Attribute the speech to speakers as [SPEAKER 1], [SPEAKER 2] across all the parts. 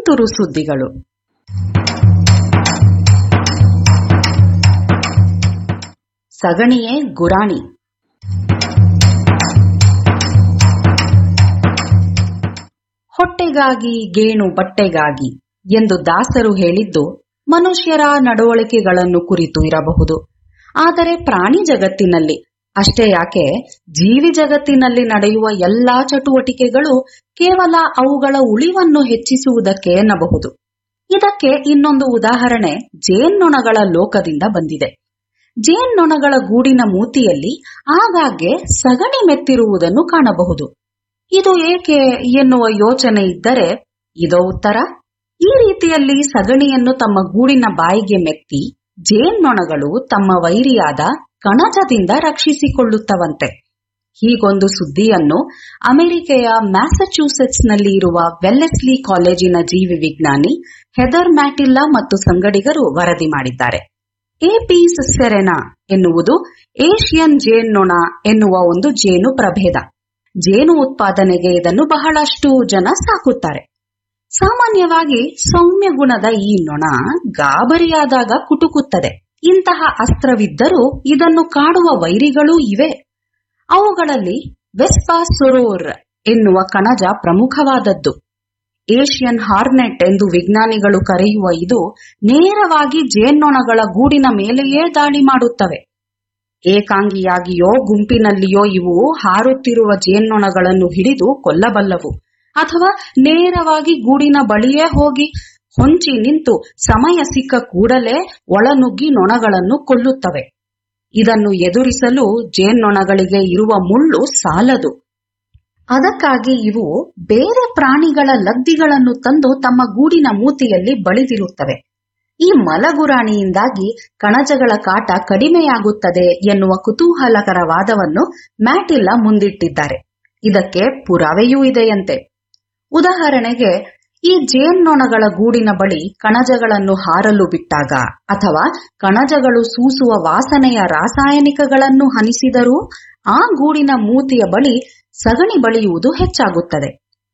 [SPEAKER 1] ತುಂತುರು ಸುದ್ದಿಗಳು ಸಗಣಿಯೇ ಗುರಾಣಿ ಹೊಟ್ಟೆಗಾಗಿ ಗೇಣು ಬಟ್ಟೆಗಾಗಿ ಎಂದು ದಾಸರು ಹೇಳಿದ್ದು ಮನುಷ್ಯರ ನಡವಳಿಕೆಗಳನ್ನು ಕುರಿತು ಇರಬಹುದು ಆದರೆ ಪ್ರಾಣಿ ಜಗತ್ತಿನಲ್ಲಿ ಅಷ್ಟೇ ಯಾಕೆ ಜೀವಿ ಜಗತ್ತಿನಲ್ಲಿ ನಡೆಯುವ ಎಲ್ಲಾ ಚಟುವಟಿಕೆಗಳು ಕೇವಲ ಅವುಗಳ ಉಳಿವನ್ನು ಹೆಚ್ಚಿಸುವುದಕ್ಕೆ ಎನ್ನಬಹುದು ಇದಕ್ಕೆ ಇನ್ನೊಂದು ಉದಾಹರಣೆ ಜೇನ್ನೊಣಗಳ ಲೋಕದಿಂದ ಬಂದಿದೆ ಜೇನ್ನೊಣಗಳ ಗೂಡಿನ ಮೂತಿಯಲ್ಲಿ ಆಗಾಗ್ಗೆ ಸಗಣಿ ಮೆತ್ತಿರುವುದನ್ನು ಕಾಣಬಹುದು ಇದು ಏಕೆ ಎನ್ನುವ ಯೋಚನೆ ಇದ್ದರೆ ಇದೋ ಉತ್ತರ ಈ ರೀತಿಯಲ್ಲಿ ಸಗಣಿಯನ್ನು ತಮ್ಮ ಗೂಡಿನ ಬಾಯಿಗೆ ಮೆತ್ತಿ ಜೇನ್ನೊಣಗಳು ತಮ್ಮ ವೈರಿಯಾದ ಕಣಜದಿಂದ ರಕ್ಷಿಸಿಕೊಳ್ಳುತ್ತವಂತೆ ಹೀಗೊಂದು ಸುದ್ದಿಯನ್ನು ಅಮೆರಿಕೆಯ ಮ್ಯಾಸಚ್ಯೂಸೆಟ್ಸ್ನಲ್ಲಿ ಇರುವ ವೆಲ್ಲೆಸ್ಲಿ ಕಾಲೇಜಿನ ಜೀವಿ ವಿಜ್ಞಾನಿ ಹೆದರ್ ಮ್ಯಾಟಿಲ್ಲಾ ಮತ್ತು ಸಂಗಡಿಗರು ವರದಿ ಮಾಡಿದ್ದಾರೆ ಎಪೀಸ್ ಸೆರೆನಾ ಎನ್ನುವುದು ಏಷಿಯನ್ ಜೇನ್ನೊಣ ಎನ್ನುವ ಒಂದು ಜೇನು ಪ್ರಭೇದ ಜೇನು ಉತ್ಪಾದನೆಗೆ ಇದನ್ನು ಬಹಳಷ್ಟು ಜನ ಸಾಕುತ್ತಾರೆ ಸಾಮಾನ್ಯವಾಗಿ ಸೌಮ್ಯ ಗುಣದ ಈ ನೊಣ ಗಾಬರಿಯಾದಾಗ ಕುಟುಕುತ್ತದೆ ಇಂತಹ ಅಸ್ತ್ರವಿದ್ದರೂ ಇದನ್ನು ಕಾಡುವ ವೈರಿಗಳೂ ಇವೆ ಅವುಗಳಲ್ಲಿ ವೆಸ್ಪಾಸೊರೋರ್ ಎನ್ನುವ ಕಣಜ ಪ್ರಮುಖವಾದದ್ದು ಏಷಿಯನ್ ಹಾರ್ನೆಟ್ ಎಂದು ವಿಜ್ಞಾನಿಗಳು ಕರೆಯುವ ಇದು ನೇರವಾಗಿ ಜೇನ್ನೊಣಗಳ ಗೂಡಿನ ಮೇಲೆಯೇ ದಾಳಿ ಮಾಡುತ್ತವೆ ಏಕಾಂಗಿಯಾಗಿಯೋ ಗುಂಪಿನಲ್ಲಿಯೋ ಇವು ಹಾರುತ್ತಿರುವ ಜೇನ್ನೊಣಗಳನ್ನು ಹಿಡಿದು ಕೊಲ್ಲಬಲ್ಲವು ಅಥವಾ ನೇರವಾಗಿ ಗೂಡಿನ ಬಳಿಯೇ ಹೋಗಿ ಹೊಂಚಿ ನಿಂತು ಸಮಯ ಸಿಕ್ಕ ಕೂಡಲೇ ಒಳನುಗ್ಗಿ ನೊಣಗಳನ್ನು ಕೊಲ್ಲುತ್ತವೆ ಇದನ್ನು ಎದುರಿಸಲು ಜೇನ್ನೊಣಗಳಿಗೆ ಇರುವ ಮುಳ್ಳು ಸಾಲದು ಅದಕ್ಕಾಗಿ ಇವು ಬೇರೆ ಪ್ರಾಣಿಗಳ ಲದ್ದಿಗಳನ್ನು ತಂದು ತಮ್ಮ ಗೂಡಿನ ಮೂತಿಯಲ್ಲಿ ಬಳಿದಿರುತ್ತವೆ ಈ ಮಲಗುರಾಣಿಯಿಂದಾಗಿ ಕಣಜಗಳ ಕಾಟ ಕಡಿಮೆಯಾಗುತ್ತದೆ ಎನ್ನುವ ಕುತೂಹಲಕರ ವಾದವನ್ನು ಮ್ಯಾಟಿಲ್ಲ ಮುಂದಿಟ್ಟಿದ್ದಾರೆ ಇದಕ್ಕೆ ಪುರಾವೆಯೂ ಇದೆಯಂತೆ ಉದಾಹರಣೆಗೆ ಈ ಜೇನ್ನೊಣಗಳ ಗೂಡಿನ ಬಳಿ ಕಣಜಗಳನ್ನು ಹಾರಲು ಬಿಟ್ಟಾಗ ಅಥವಾ ಕಣಜಗಳು ಸೂಸುವ ವಾಸನೆಯ ರಾಸಾಯನಿಕಗಳನ್ನು ಹನಿಸಿದರೂ ಆ ಗೂಡಿನ ಮೂತಿಯ ಬಳಿ ಸಗಣಿ ಬಳಿಯುವುದು ಹೆಚ್ಚಾಗುತ್ತದೆ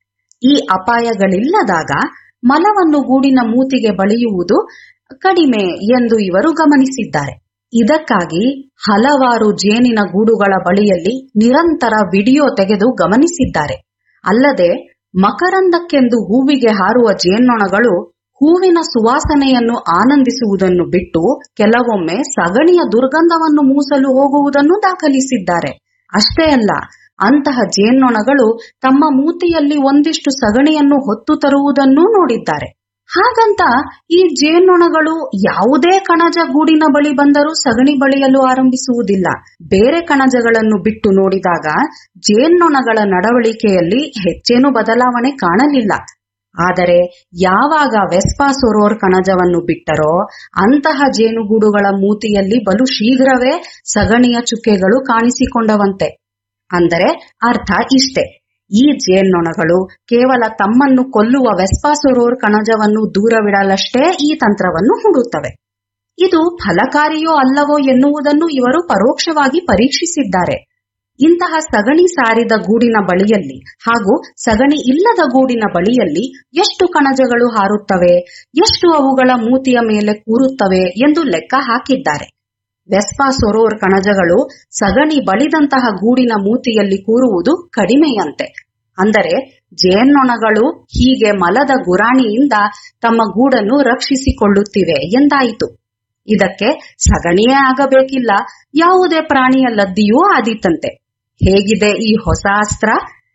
[SPEAKER 1] ಈ ಅಪಾಯಗಳಿಲ್ಲದಾಗ ಮಲವನ್ನು ಗೂಡಿನ ಮೂತಿಗೆ ಬಳಿಯುವುದು ಕಡಿಮೆ ಎಂದು ಇವರು ಗಮನಿಸಿದ್ದಾರೆ ಇದಕ್ಕಾಗಿ ಹಲವಾರು ಜೇನಿನ ಗೂಡುಗಳ ಬಳಿಯಲ್ಲಿ ನಿರಂತರ ವಿಡಿಯೋ ತೆಗೆದು ಗಮನಿಸಿದ್ದಾರೆ ಅಲ್ಲದೆ ಮಕರಂದಕ್ಕೆಂದು ಹೂವಿಗೆ ಹಾರುವ ಜೇನ್ನೊಣಗಳು ಹೂವಿನ ಸುವಾಸನೆಯನ್ನು ಆನಂದಿಸುವುದನ್ನು ಬಿಟ್ಟು ಕೆಲವೊಮ್ಮೆ ಸಗಣಿಯ ದುರ್ಗಂಧವನ್ನು ಮೂಸಲು ಹೋಗುವುದನ್ನು ದಾಖಲಿಸಿದ್ದಾರೆ ಅಷ್ಟೇ ಅಲ್ಲ ಅಂತಹ ಜೇನ್ನೊಣಗಳು ತಮ್ಮ ಮೂತಿಯಲ್ಲಿ ಒಂದಿಷ್ಟು ಸಗಣಿಯನ್ನು ಹೊತ್ತು ತರುವುದನ್ನೂ ನೋಡಿದ್ದಾರೆ ಹಾಗಂತ ಈ ಜೇನ್ನೊಣಗಳು ಯಾವುದೇ ಕಣಜ ಗೂಡಿನ ಬಳಿ ಬಂದರೂ ಸಗಣಿ ಬಳಿಯಲು ಆರಂಭಿಸುವುದಿಲ್ಲ ಬೇರೆ ಕಣಜಗಳನ್ನು ಬಿಟ್ಟು ನೋಡಿದಾಗ ಜೇನ್ನೊಣಗಳ ನಡವಳಿಕೆಯಲ್ಲಿ ಹೆಚ್ಚೇನು ಬದಲಾವಣೆ ಕಾಣಲಿಲ್ಲ ಆದರೆ ಯಾವಾಗ ವೆಸ್ಪಾ ಸೊರೋರ್ ಕಣಜವನ್ನು ಬಿಟ್ಟರೋ ಅಂತಹ ಜೇನುಗೂಡುಗಳ ಮೂತಿಯಲ್ಲಿ ಬಲು ಶೀಘ್ರವೇ ಸಗಣಿಯ ಚುಕ್ಕೆಗಳು ಕಾಣಿಸಿಕೊಂಡವಂತೆ ಅಂದರೆ ಅರ್ಥ ಇಷ್ಟೇ ಈ ಜೇನ್ನೊಣಗಳು ಕೇವಲ ತಮ್ಮನ್ನು ಕೊಲ್ಲುವ ವೆಸ್ಪಾಸೊರೋರ್ ಕಣಜವನ್ನು ದೂರವಿಡಲಷ್ಟೇ ಈ ತಂತ್ರವನ್ನು ಹೂಡುತ್ತವೆ ಇದು ಫಲಕಾರಿಯೋ ಅಲ್ಲವೋ ಎನ್ನುವುದನ್ನು ಇವರು ಪರೋಕ್ಷವಾಗಿ ಪರೀಕ್ಷಿಸಿದ್ದಾರೆ ಇಂತಹ ಸಗಣಿ ಸಾರಿದ ಗೂಡಿನ ಬಳಿಯಲ್ಲಿ ಹಾಗೂ ಸಗಣಿ ಇಲ್ಲದ ಗೂಡಿನ ಬಳಿಯಲ್ಲಿ ಎಷ್ಟು ಕಣಜಗಳು ಹಾರುತ್ತವೆ ಎಷ್ಟು ಅವುಗಳ ಮೂತಿಯ ಮೇಲೆ ಕೂರುತ್ತವೆ ಎಂದು ಲೆಕ್ಕ ಹಾಕಿದ್ದಾರೆ ವೆಸ್ಪಾ ಸೊರೋರ್ ಕಣಜಗಳು ಸಗಣಿ ಬಳಿದಂತಹ ಗೂಡಿನ ಮೂತಿಯಲ್ಲಿ ಕೂರುವುದು ಕಡಿಮೆಯಂತೆ ಅಂದರೆ ಜೇನ್ನೊಣಗಳು ಹೀಗೆ ಮಲದ ಗುರಾಣಿಯಿಂದ ತಮ್ಮ ಗೂಡನ್ನು ರಕ್ಷಿಸಿಕೊಳ್ಳುತ್ತಿವೆ ಎಂದಾಯಿತು ಇದಕ್ಕೆ ಸಗಣಿಯೇ ಆಗಬೇಕಿಲ್ಲ ಯಾವುದೇ ಪ್ರಾಣಿಯ ಲದ್ದಿಯೂ ಆದೀತಂತೆ ಹೇಗಿದೆ ಈ ಹೊಸ ಅಸ್ತ್ರ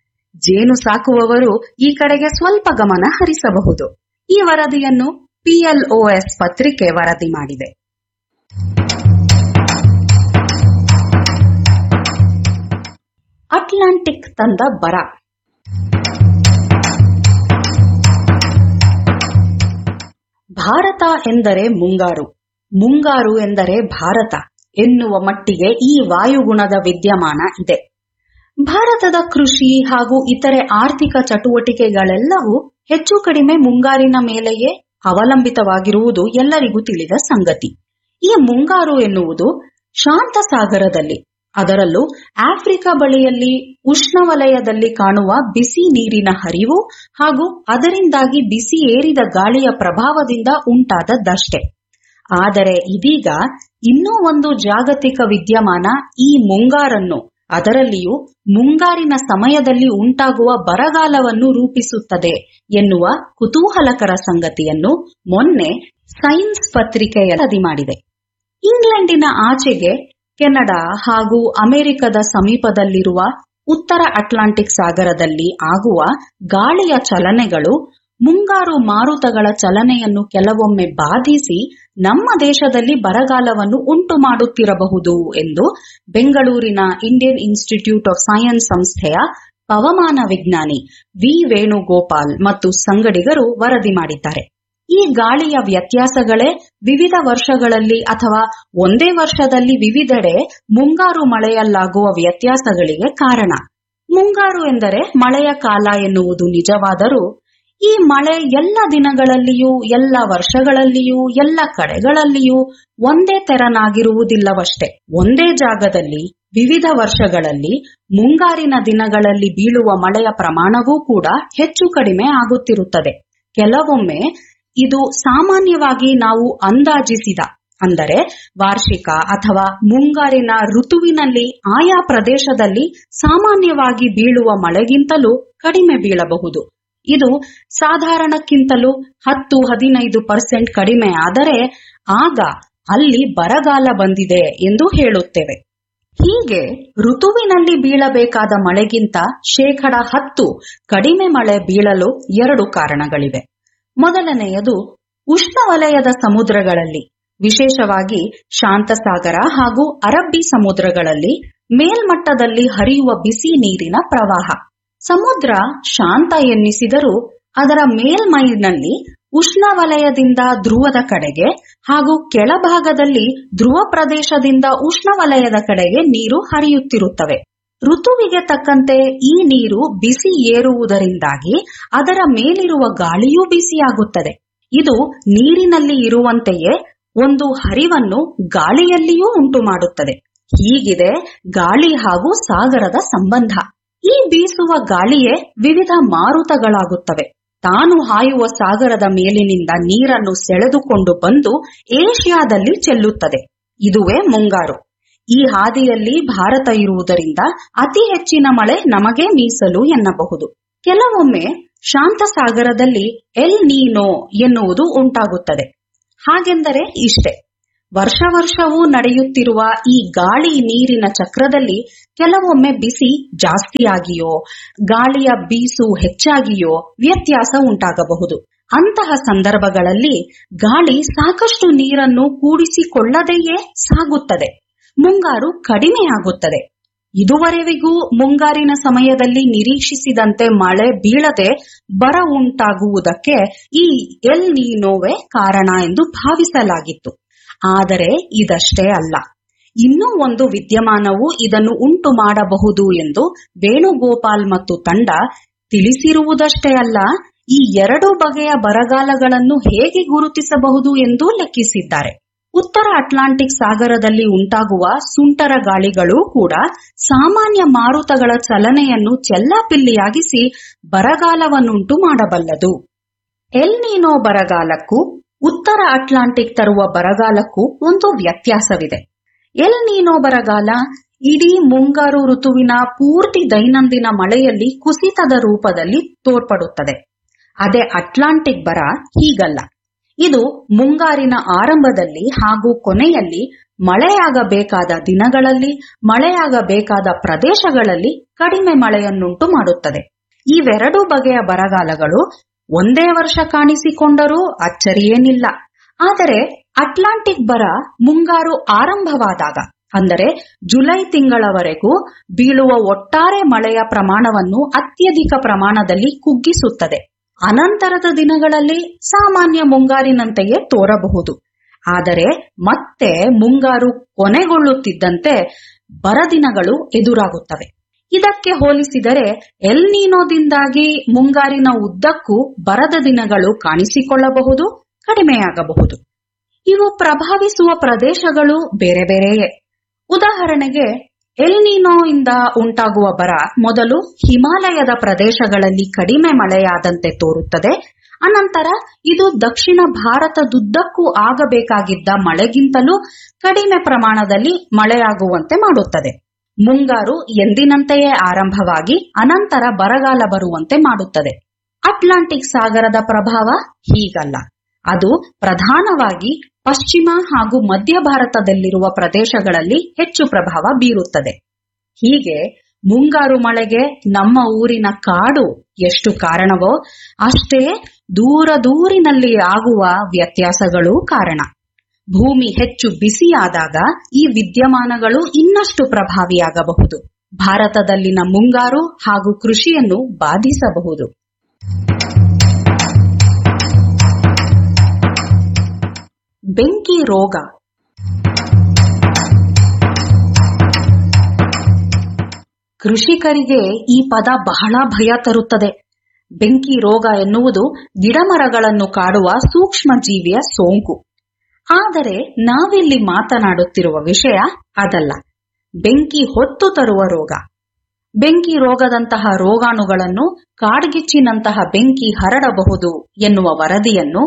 [SPEAKER 1] ಜೇನು ಸಾಕುವವರು ಈ ಕಡೆಗೆ ಸ್ವಲ್ಪ ಗಮನ ಹರಿಸಬಹುದು ಈ ವರದಿಯನ್ನು ಪಿಎಲ್ಒಎಸ್ ಪತ್ರಿಕೆ ವರದಿ ಮಾಡಿದೆ ಅಟ್ಲಾಂಟಿಕ್ ತಂದ ಬರ ಭಾರತ ಎಂದರೆ ಮುಂಗಾರು ಮುಂಗಾರು ಎಂದರೆ ಭಾರತ ಎನ್ನುವ ಮಟ್ಟಿಗೆ ಈ ವಾಯುಗುಣದ ವಿದ್ಯಮಾನ ಇದೆ ಭಾರತದ ಕೃಷಿ ಹಾಗೂ ಇತರೆ ಆರ್ಥಿಕ ಚಟುವಟಿಕೆಗಳೆಲ್ಲವೂ ಹೆಚ್ಚು ಕಡಿಮೆ ಮುಂಗಾರಿನ ಮೇಲೆಯೇ ಅವಲಂಬಿತವಾಗಿರುವುದು ಎಲ್ಲರಿಗೂ ತಿಳಿದ ಸಂಗತಿ ಈ ಮುಂಗಾರು ಎನ್ನುವುದು ಶಾಂತ ಸಾಗರದಲ್ಲಿ ಅದರಲ್ಲೂ ಆಫ್ರಿಕಾ ಬಳಿಯಲ್ಲಿ ಉಷ್ಣವಲಯದಲ್ಲಿ ಕಾಣುವ ಬಿಸಿ ನೀರಿನ ಹರಿವು ಹಾಗೂ ಅದರಿಂದಾಗಿ ಬಿಸಿ ಏರಿದ ಗಾಳಿಯ ಪ್ರಭಾವದಿಂದ ಉಂಟಾದದ್ದಷ್ಟೇ ಆದರೆ ಇದೀಗ ಇನ್ನೂ ಒಂದು ಜಾಗತಿಕ ವಿದ್ಯಮಾನ ಈ ಮುಂಗಾರನ್ನು ಅದರಲ್ಲಿಯೂ ಮುಂಗಾರಿನ ಸಮಯದಲ್ಲಿ ಉಂಟಾಗುವ ಬರಗಾಲವನ್ನು ರೂಪಿಸುತ್ತದೆ ಎನ್ನುವ ಕುತೂಹಲಕರ ಸಂಗತಿಯನ್ನು ಮೊನ್ನೆ ಸೈನ್ಸ್ ಪತ್ರಿಕೆಯ ವರದಿ ಮಾಡಿದೆ ಇಂಗ್ಲೆಂಡಿನ ಆಚೆಗೆ ಕೆನಡಾ ಹಾಗೂ ಅಮೆರಿಕದ ಸಮೀಪದಲ್ಲಿರುವ ಉತ್ತರ ಅಟ್ಲಾಂಟಿಕ್ ಸಾಗರದಲ್ಲಿ ಆಗುವ ಗಾಳಿಯ ಚಲನೆಗಳು ಮುಂಗಾರು ಮಾರುತಗಳ ಚಲನೆಯನ್ನು ಕೆಲವೊಮ್ಮೆ ಬಾಧಿಸಿ ನಮ್ಮ ದೇಶದಲ್ಲಿ ಬರಗಾಲವನ್ನು ಉಂಟು ಮಾಡುತ್ತಿರಬಹುದು ಎಂದು ಬೆಂಗಳೂರಿನ ಇಂಡಿಯನ್ ಇನ್ಸ್ಟಿಟ್ಯೂಟ್ ಆಫ್ ಸೈನ್ಸ್ ಸಂಸ್ಥೆಯ ಹವಾಮಾನ ವಿಜ್ಞಾನಿ ವಿ ವೇಣುಗೋಪಾಲ್ ಮತ್ತು ಸಂಗಡಿಗರು ವರದಿ ಮಾಡಿದ್ದಾರೆ ಈ ಗಾಳಿಯ ವ್ಯತ್ಯಾಸಗಳೇ ವಿವಿಧ ವರ್ಷಗಳಲ್ಲಿ ಅಥವಾ ಒಂದೇ ವರ್ಷದಲ್ಲಿ ವಿವಿಧೆಡೆ ಮುಂಗಾರು ಮಳೆಯಲ್ಲಾಗುವ ವ್ಯತ್ಯಾಸಗಳಿಗೆ ಕಾರಣ ಮುಂಗಾರು ಎಂದರೆ ಮಳೆಯ ಕಾಲ ಎನ್ನುವುದು ನಿಜವಾದರೂ ಈ ಮಳೆ ಎಲ್ಲ ದಿನಗಳಲ್ಲಿಯೂ ಎಲ್ಲ ವರ್ಷಗಳಲ್ಲಿಯೂ ಎಲ್ಲ ಕಡೆಗಳಲ್ಲಿಯೂ ಒಂದೇ ತೆರನಾಗಿರುವುದಿಲ್ಲವಷ್ಟೇ ಒಂದೇ ಜಾಗದಲ್ಲಿ ವಿವಿಧ ವರ್ಷಗಳಲ್ಲಿ ಮುಂಗಾರಿನ ದಿನಗಳಲ್ಲಿ ಬೀಳುವ ಮಳೆಯ ಪ್ರಮಾಣವೂ ಕೂಡ ಹೆಚ್ಚು ಕಡಿಮೆ ಆಗುತ್ತಿರುತ್ತದೆ ಕೆಲವೊಮ್ಮೆ ಇದು ಸಾಮಾನ್ಯವಾಗಿ ನಾವು ಅಂದಾಜಿಸಿದ ಅಂದರೆ ವಾರ್ಷಿಕ ಅಥವಾ ಮುಂಗಾರಿನ ಋತುವಿನಲ್ಲಿ ಆಯಾ ಪ್ರದೇಶದಲ್ಲಿ ಸಾಮಾನ್ಯವಾಗಿ ಬೀಳುವ ಮಳೆಗಿಂತಲೂ ಕಡಿಮೆ ಬೀಳಬಹುದು ಇದು ಸಾಧಾರಣಕ್ಕಿಂತಲೂ ಹತ್ತು ಹದಿನೈದು ಪರ್ಸೆಂಟ್ ಕಡಿಮೆ ಆದರೆ ಆಗ ಅಲ್ಲಿ ಬರಗಾಲ ಬಂದಿದೆ ಎಂದು ಹೇಳುತ್ತೇವೆ ಹೀಗೆ ಋತುವಿನಲ್ಲಿ ಬೀಳಬೇಕಾದ ಮಳೆಗಿಂತ ಶೇಕಡ ಹತ್ತು ಕಡಿಮೆ ಮಳೆ ಬೀಳಲು ಎರಡು ಕಾರಣಗಳಿವೆ ಮೊದಲನೆಯದು ಉಷ್ಣವಲಯದ ಸಮುದ್ರಗಳಲ್ಲಿ ವಿಶೇಷವಾಗಿ ಶಾಂತಸಾಗರ ಹಾಗೂ ಅರಬ್ಬಿ ಸಮುದ್ರಗಳಲ್ಲಿ ಮೇಲ್ಮಟ್ಟದಲ್ಲಿ ಹರಿಯುವ ಬಿಸಿ ನೀರಿನ ಪ್ರವಾಹ ಸಮುದ್ರ ಶಾಂತ ಎನ್ನಿಸಿದರೂ ಅದರ ಮೇಲ್ಮೈನಲ್ಲಿ ಉಷ್ಣವಲಯದಿಂದ ಧ್ರುವದ ಕಡೆಗೆ ಹಾಗೂ ಕೆಳಭಾಗದಲ್ಲಿ ಧ್ರುವ ಪ್ರದೇಶದಿಂದ ಉಷ್ಣವಲಯದ ಕಡೆಗೆ ನೀರು ಹರಿಯುತ್ತಿರುತ್ತವೆ ಋತುವಿಗೆ ತಕ್ಕಂತೆ ಈ ನೀರು ಬಿಸಿ ಏರುವುದರಿಂದಾಗಿ ಅದರ ಮೇಲಿರುವ ಗಾಳಿಯೂ ಬಿಸಿಯಾಗುತ್ತದೆ ಇದು ನೀರಿನಲ್ಲಿ ಇರುವಂತೆಯೇ ಒಂದು ಹರಿವನ್ನು ಗಾಳಿಯಲ್ಲಿಯೂ ಉಂಟು ಮಾಡುತ್ತದೆ ಹೀಗಿದೆ ಗಾಳಿ ಹಾಗೂ ಸಾಗರದ ಸಂಬಂಧ ಈ ಬೀಸುವ ಗಾಳಿಯೇ ವಿವಿಧ ಮಾರುತಗಳಾಗುತ್ತವೆ ತಾನು ಹಾಯುವ ಸಾಗರದ ಮೇಲಿನಿಂದ ನೀರನ್ನು ಸೆಳೆದುಕೊಂಡು ಬಂದು ಏಷ್ಯಾದಲ್ಲಿ ಚೆಲ್ಲುತ್ತದೆ ಇದುವೇ ಮುಂಗಾರು ಈ ಹಾದಿಯಲ್ಲಿ ಭಾರತ ಇರುವುದರಿಂದ ಅತಿ ಹೆಚ್ಚಿನ ಮಳೆ ನಮಗೆ ಮೀಸಲು ಎನ್ನಬಹುದು ಕೆಲವೊಮ್ಮೆ ಶಾಂತ ಸಾಗರದಲ್ಲಿ ಎಲ್ ನೀನೋ ಎನ್ನುವುದು ಉಂಟಾಗುತ್ತದೆ ಹಾಗೆಂದರೆ ಇಷ್ಟೆ ವರ್ಷ ವರ್ಷವೂ ನಡೆಯುತ್ತಿರುವ ಈ ಗಾಳಿ ನೀರಿನ ಚಕ್ರದಲ್ಲಿ ಕೆಲವೊಮ್ಮೆ ಬಿಸಿ ಜಾಸ್ತಿಯಾಗಿಯೋ ಗಾಳಿಯ ಬೀಸು ಹೆಚ್ಚಾಗಿಯೋ ವ್ಯತ್ಯಾಸ ಉಂಟಾಗಬಹುದು ಅಂತಹ ಸಂದರ್ಭಗಳಲ್ಲಿ ಗಾಳಿ ಸಾಕಷ್ಟು ನೀರನ್ನು ಕೂಡಿಸಿಕೊಳ್ಳದೆಯೇ ಸಾಗುತ್ತದೆ ಮುಂಗಾರು ಕಡಿಮೆಯಾಗುತ್ತದೆ ಇದುವರೆವಿಗೂ ಮುಂಗಾರಿನ ಸಮಯದಲ್ಲಿ ನಿರೀಕ್ಷಿಸಿದಂತೆ ಮಳೆ ಬೀಳದೆ ಬರ ಉಂಟಾಗುವುದಕ್ಕೆ ಈ ಎಲ್ ನೀನೋವೇ ಕಾರಣ ಎಂದು ಭಾವಿಸಲಾಗಿತ್ತು ಆದರೆ ಇದಷ್ಟೇ ಅಲ್ಲ ಇನ್ನೂ ಒಂದು ವಿದ್ಯಮಾನವು ಇದನ್ನು ಉಂಟು ಮಾಡಬಹುದು ಎಂದು ವೇಣುಗೋಪಾಲ್ ಮತ್ತು ತಂಡ ತಿಳಿಸಿರುವುದಷ್ಟೇ ಅಲ್ಲ ಈ ಎರಡು ಬಗೆಯ ಬರಗಾಲಗಳನ್ನು ಹೇಗೆ ಗುರುತಿಸಬಹುದು ಎಂದು ಲೆಕ್ಕಿಸಿದ್ದಾರೆ ಉತ್ತರ ಅಟ್ಲಾಂಟಿಕ್ ಸಾಗರದಲ್ಲಿ ಉಂಟಾಗುವ ಸುಂಟರ ಗಾಳಿಗಳು ಕೂಡ ಸಾಮಾನ್ಯ ಮಾರುತಗಳ ಚಲನೆಯನ್ನು ಚೆಲ್ಲಾಪಿಲ್ಲಿಯಾಗಿಸಿ ಬರಗಾಲವನ್ನುಂಟು ಮಾಡಬಲ್ಲದು ಎಲ್ ನೀನೋ ಬರಗಾಲಕ್ಕೂ ಉತ್ತರ ಅಟ್ಲಾಂಟಿಕ್ ತರುವ ಬರಗಾಲಕ್ಕೂ ಒಂದು ವ್ಯತ್ಯಾಸವಿದೆ ಎಲ್ ನೀನೋ ಬರಗಾಲ ಇಡೀ ಮುಂಗಾರು ಋತುವಿನ ಪೂರ್ತಿ ದೈನಂದಿನ ಮಳೆಯಲ್ಲಿ ಕುಸಿತದ ರೂಪದಲ್ಲಿ ತೋರ್ಪಡುತ್ತದೆ ಅದೇ ಅಟ್ಲಾಂಟಿಕ್ ಬರ ಹೀಗಲ್ಲ ಇದು ಮುಂಗಾರಿನ ಆರಂಭದಲ್ಲಿ ಹಾಗೂ ಕೊನೆಯಲ್ಲಿ ಮಳೆಯಾಗಬೇಕಾದ ದಿನಗಳಲ್ಲಿ ಮಳೆಯಾಗಬೇಕಾದ ಪ್ರದೇಶಗಳಲ್ಲಿ ಕಡಿಮೆ ಮಳೆಯನ್ನುಂಟು ಮಾಡುತ್ತದೆ ಇವೆರಡೂ ಬಗೆಯ ಬರಗಾಲಗಳು ಒಂದೇ ವರ್ಷ ಕಾಣಿಸಿಕೊಂಡರೂ ಅಚ್ಚರಿಯೇನಿಲ್ಲ ಆದರೆ ಅಟ್ಲಾಂಟಿಕ್ ಬರ ಮುಂಗಾರು ಆರಂಭವಾದಾಗ ಅಂದರೆ ಜುಲೈ ತಿಂಗಳವರೆಗೂ ಬೀಳುವ ಒಟ್ಟಾರೆ ಮಳೆಯ ಪ್ರಮಾಣವನ್ನು ಅತ್ಯಧಿಕ ಪ್ರಮಾಣದಲ್ಲಿ ಕುಗ್ಗಿಸುತ್ತದೆ ಅನಂತರದ ದಿನಗಳಲ್ಲಿ ಸಾಮಾನ್ಯ ಮುಂಗಾರಿನಂತೆಯೇ ತೋರಬಹುದು ಆದರೆ ಮತ್ತೆ ಮುಂಗಾರು ಕೊನೆಗೊಳ್ಳುತ್ತಿದ್ದಂತೆ ಬರದಿನಗಳು ಎದುರಾಗುತ್ತವೆ ಇದಕ್ಕೆ ಹೋಲಿಸಿದರೆ ಎಲ್ ನೀನೋದಿಂದಾಗಿ ಮುಂಗಾರಿನ ಉದ್ದಕ್ಕೂ ಬರದ ದಿನಗಳು ಕಾಣಿಸಿಕೊಳ್ಳಬಹುದು ಕಡಿಮೆಯಾಗಬಹುದು ಇವು ಪ್ರಭಾವಿಸುವ ಪ್ರದೇಶಗಳು ಬೇರೆ ಬೇರೆಯೇ ಉದಾಹರಣೆಗೆ ಎಲ್ನಿನೋ ಇಂದ ಉಂಟಾಗುವ ಬರ ಮೊದಲು ಹಿಮಾಲಯದ ಪ್ರದೇಶಗಳಲ್ಲಿ ಕಡಿಮೆ ಮಳೆಯಾದಂತೆ ತೋರುತ್ತದೆ ಅನಂತರ ಇದು ದಕ್ಷಿಣ ಭಾರತದುದ್ದಕ್ಕೂ ಆಗಬೇಕಾಗಿದ್ದ ಮಳೆಗಿಂತಲೂ ಕಡಿಮೆ ಪ್ರಮಾಣದಲ್ಲಿ ಮಳೆಯಾಗುವಂತೆ ಮಾಡುತ್ತದೆ ಮುಂಗಾರು ಎಂದಿನಂತೆಯೇ ಆರಂಭವಾಗಿ ಅನಂತರ ಬರಗಾಲ ಬರುವಂತೆ ಮಾಡುತ್ತದೆ ಅಟ್ಲಾಂಟಿಕ್ ಸಾಗರದ ಪ್ರಭಾವ ಹೀಗಲ್ಲ ಅದು ಪ್ರಧಾನವಾಗಿ ಪಶ್ಚಿಮ ಹಾಗೂ ಮಧ್ಯ ಭಾರತದಲ್ಲಿರುವ ಪ್ರದೇಶಗಳಲ್ಲಿ ಹೆಚ್ಚು ಪ್ರಭಾವ ಬೀರುತ್ತದೆ ಹೀಗೆ ಮುಂಗಾರು ಮಳೆಗೆ ನಮ್ಮ ಊರಿನ ಕಾಡು ಎಷ್ಟು ಕಾರಣವೋ ಅಷ್ಟೇ ದೂರ ದೂರಿನಲ್ಲಿ ಆಗುವ ವ್ಯತ್ಯಾಸಗಳೂ ಕಾರಣ ಭೂಮಿ ಹೆಚ್ಚು ಬಿಸಿಯಾದಾಗ ಈ ವಿದ್ಯಮಾನಗಳು ಇನ್ನಷ್ಟು ಪ್ರಭಾವಿಯಾಗಬಹುದು ಭಾರತದಲ್ಲಿನ ಮುಂಗಾರು ಹಾಗೂ ಕೃಷಿಯನ್ನು ಬಾಧಿಸಬಹುದು ಬೆಂಕಿ ರೋಗ ಕೃಷಿಕರಿಗೆ ಈ ಪದ ಬಹಳ ಭಯ ತರುತ್ತದೆ ಬೆಂಕಿ ರೋಗ ಎನ್ನುವುದು ಗಿಡಮರಗಳನ್ನು ಕಾಡುವ ಸೂಕ್ಷ್ಮ ಜೀವಿಯ ಸೋಂಕು ಆದರೆ ನಾವಿಲ್ಲಿ ಮಾತನಾಡುತ್ತಿರುವ ವಿಷಯ ಅದಲ್ಲ ಬೆಂಕಿ ಹೊತ್ತು ತರುವ ರೋಗ ಬೆಂಕಿ ರೋಗದಂತಹ ರೋಗಾಣುಗಳನ್ನು ಕಾಡ್ಗಿಚ್ಚಿನಂತಹ ಬೆಂಕಿ ಹರಡಬಹುದು ಎನ್ನುವ ವರದಿಯನ್ನು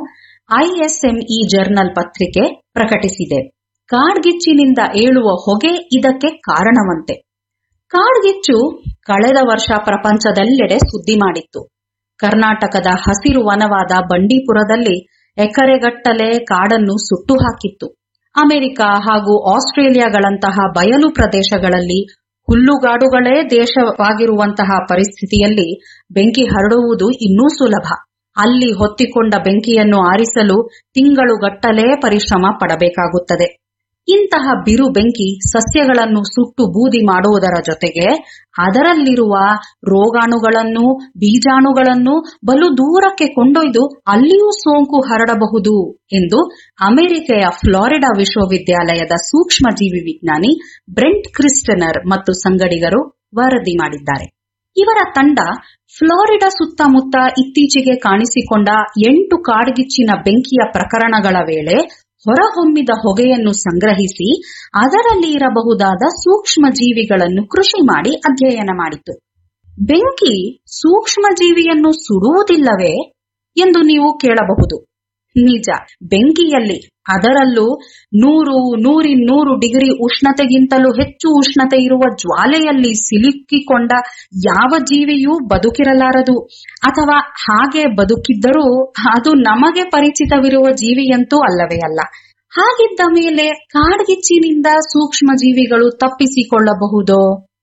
[SPEAKER 1] ಐಎಸ್ಎಂಇ ಜರ್ನಲ್ ಪತ್ರಿಕೆ ಪ್ರಕಟಿಸಿದೆ ಕಾಡ್ಗಿಚ್ಚಿನಿಂದ ಏಳುವ ಹೊಗೆ ಇದಕ್ಕೆ ಕಾರಣವಂತೆ ಕಾಡ್ಗಿಚ್ಚು ಕಳೆದ ವರ್ಷ ಪ್ರಪಂಚದೆಲ್ಲೆಡೆ ಸುದ್ದಿ ಮಾಡಿತ್ತು ಕರ್ನಾಟಕದ ಹಸಿರು ವನವಾದ ಬಂಡೀಪುರದಲ್ಲಿ ಎಕರೆಗಟ್ಟಲೆ ಕಾಡನ್ನು ಸುಟ್ಟು ಹಾಕಿತ್ತು ಅಮೆರಿಕ ಹಾಗೂ ಆಸ್ಟ್ರೇಲಿಯಾಗಳಂತಹ ಬಯಲು ಪ್ರದೇಶಗಳಲ್ಲಿ ಹುಲ್ಲುಗಾಡುಗಳೇ ದೇಶವಾಗಿರುವಂತಹ ಪರಿಸ್ಥಿತಿಯಲ್ಲಿ ಬೆಂಕಿ ಹರಡುವುದು ಇನ್ನೂ ಸುಲಭ ಅಲ್ಲಿ ಹೊತ್ತಿಕೊಂಡ ಬೆಂಕಿಯನ್ನು ಆರಿಸಲು ತಿಂಗಳುಗಟ್ಟಲೆ ಪರಿಶ್ರಮ ಪಡಬೇಕಾಗುತ್ತದೆ ಇಂತಹ ಬಿರು ಬೆಂಕಿ ಸಸ್ಯಗಳನ್ನು ಸುಟ್ಟು ಬೂದಿ ಮಾಡುವುದರ ಜೊತೆಗೆ ಅದರಲ್ಲಿರುವ ರೋಗಾಣುಗಳನ್ನು ಬೀಜಾಣುಗಳನ್ನು ಬಲು ದೂರಕ್ಕೆ ಕೊಂಡೊಯ್ದು ಅಲ್ಲಿಯೂ ಸೋಂಕು ಹರಡಬಹುದು ಎಂದು ಅಮೆರಿಕೆಯ ಫ್ಲಾರಿಡಾ ವಿಶ್ವವಿದ್ಯಾಲಯದ ಸೂಕ್ಷ್ಮಜೀವಿ ವಿಜ್ಞಾನಿ ಬ್ರೆಂಟ್ ಕ್ರಿಸ್ಟನರ್ ಮತ್ತು ಸಂಗಡಿಗರು ವರದಿ ಮಾಡಿದ್ದಾರೆ ಇವರ ತಂಡ ಫ್ಲಾರಿಡಾ ಸುತ್ತಮುತ್ತ ಇತ್ತೀಚೆಗೆ ಕಾಣಿಸಿಕೊಂಡ ಎಂಟು ಕಾಡ್ಗಿಚ್ಚಿನ ಬೆಂಕಿಯ ಪ್ರಕರಣಗಳ ವೇಳೆ ಹೊರಹೊಮ್ಮಿದ ಹೊಗೆಯನ್ನು ಸಂಗ್ರಹಿಸಿ ಅದರಲ್ಲಿ ಇರಬಹುದಾದ ಸೂಕ್ಷ್ಮ ಜೀವಿಗಳನ್ನು ಕೃಷಿ ಮಾಡಿ ಅಧ್ಯಯನ ಮಾಡಿತು ಬೆಂಕಿ ಸೂಕ್ಷ್ಮ ಜೀವಿಯನ್ನು ಸುಡುವುದಿಲ್ಲವೇ ಎಂದು ನೀವು ಕೇಳಬಹುದು ನಿಜ ಬೆಂಕಿಯಲ್ಲಿ ಅದರಲ್ಲೂ ನೂರು ನೂರಿನ್ನೂರು ಡಿಗ್ರಿ ಉಷ್ಣತೆಗಿಂತಲೂ ಹೆಚ್ಚು ಉಷ್ಣತೆ ಇರುವ ಜ್ವಾಲೆಯಲ್ಲಿ ಸಿಲುಕಿಕೊಂಡ ಯಾವ ಜೀವಿಯೂ ಬದುಕಿರಲಾರದು ಅಥವಾ ಹಾಗೆ ಬದುಕಿದ್ದರೂ ಅದು ನಮಗೆ ಪರಿಚಿತವಿರುವ ಜೀವಿಯಂತೂ ಅಲ್ಲವೇ ಅಲ್ಲ ಹಾಗಿದ್ದ ಮೇಲೆ ಕಾಡ್ಗಿಚ್ಚಿನಿಂದ ಸೂಕ್ಷ್ಮ ಜೀವಿಗಳು ತಪ್ಪಿಸಿಕೊಳ್ಳಬಹುದೋ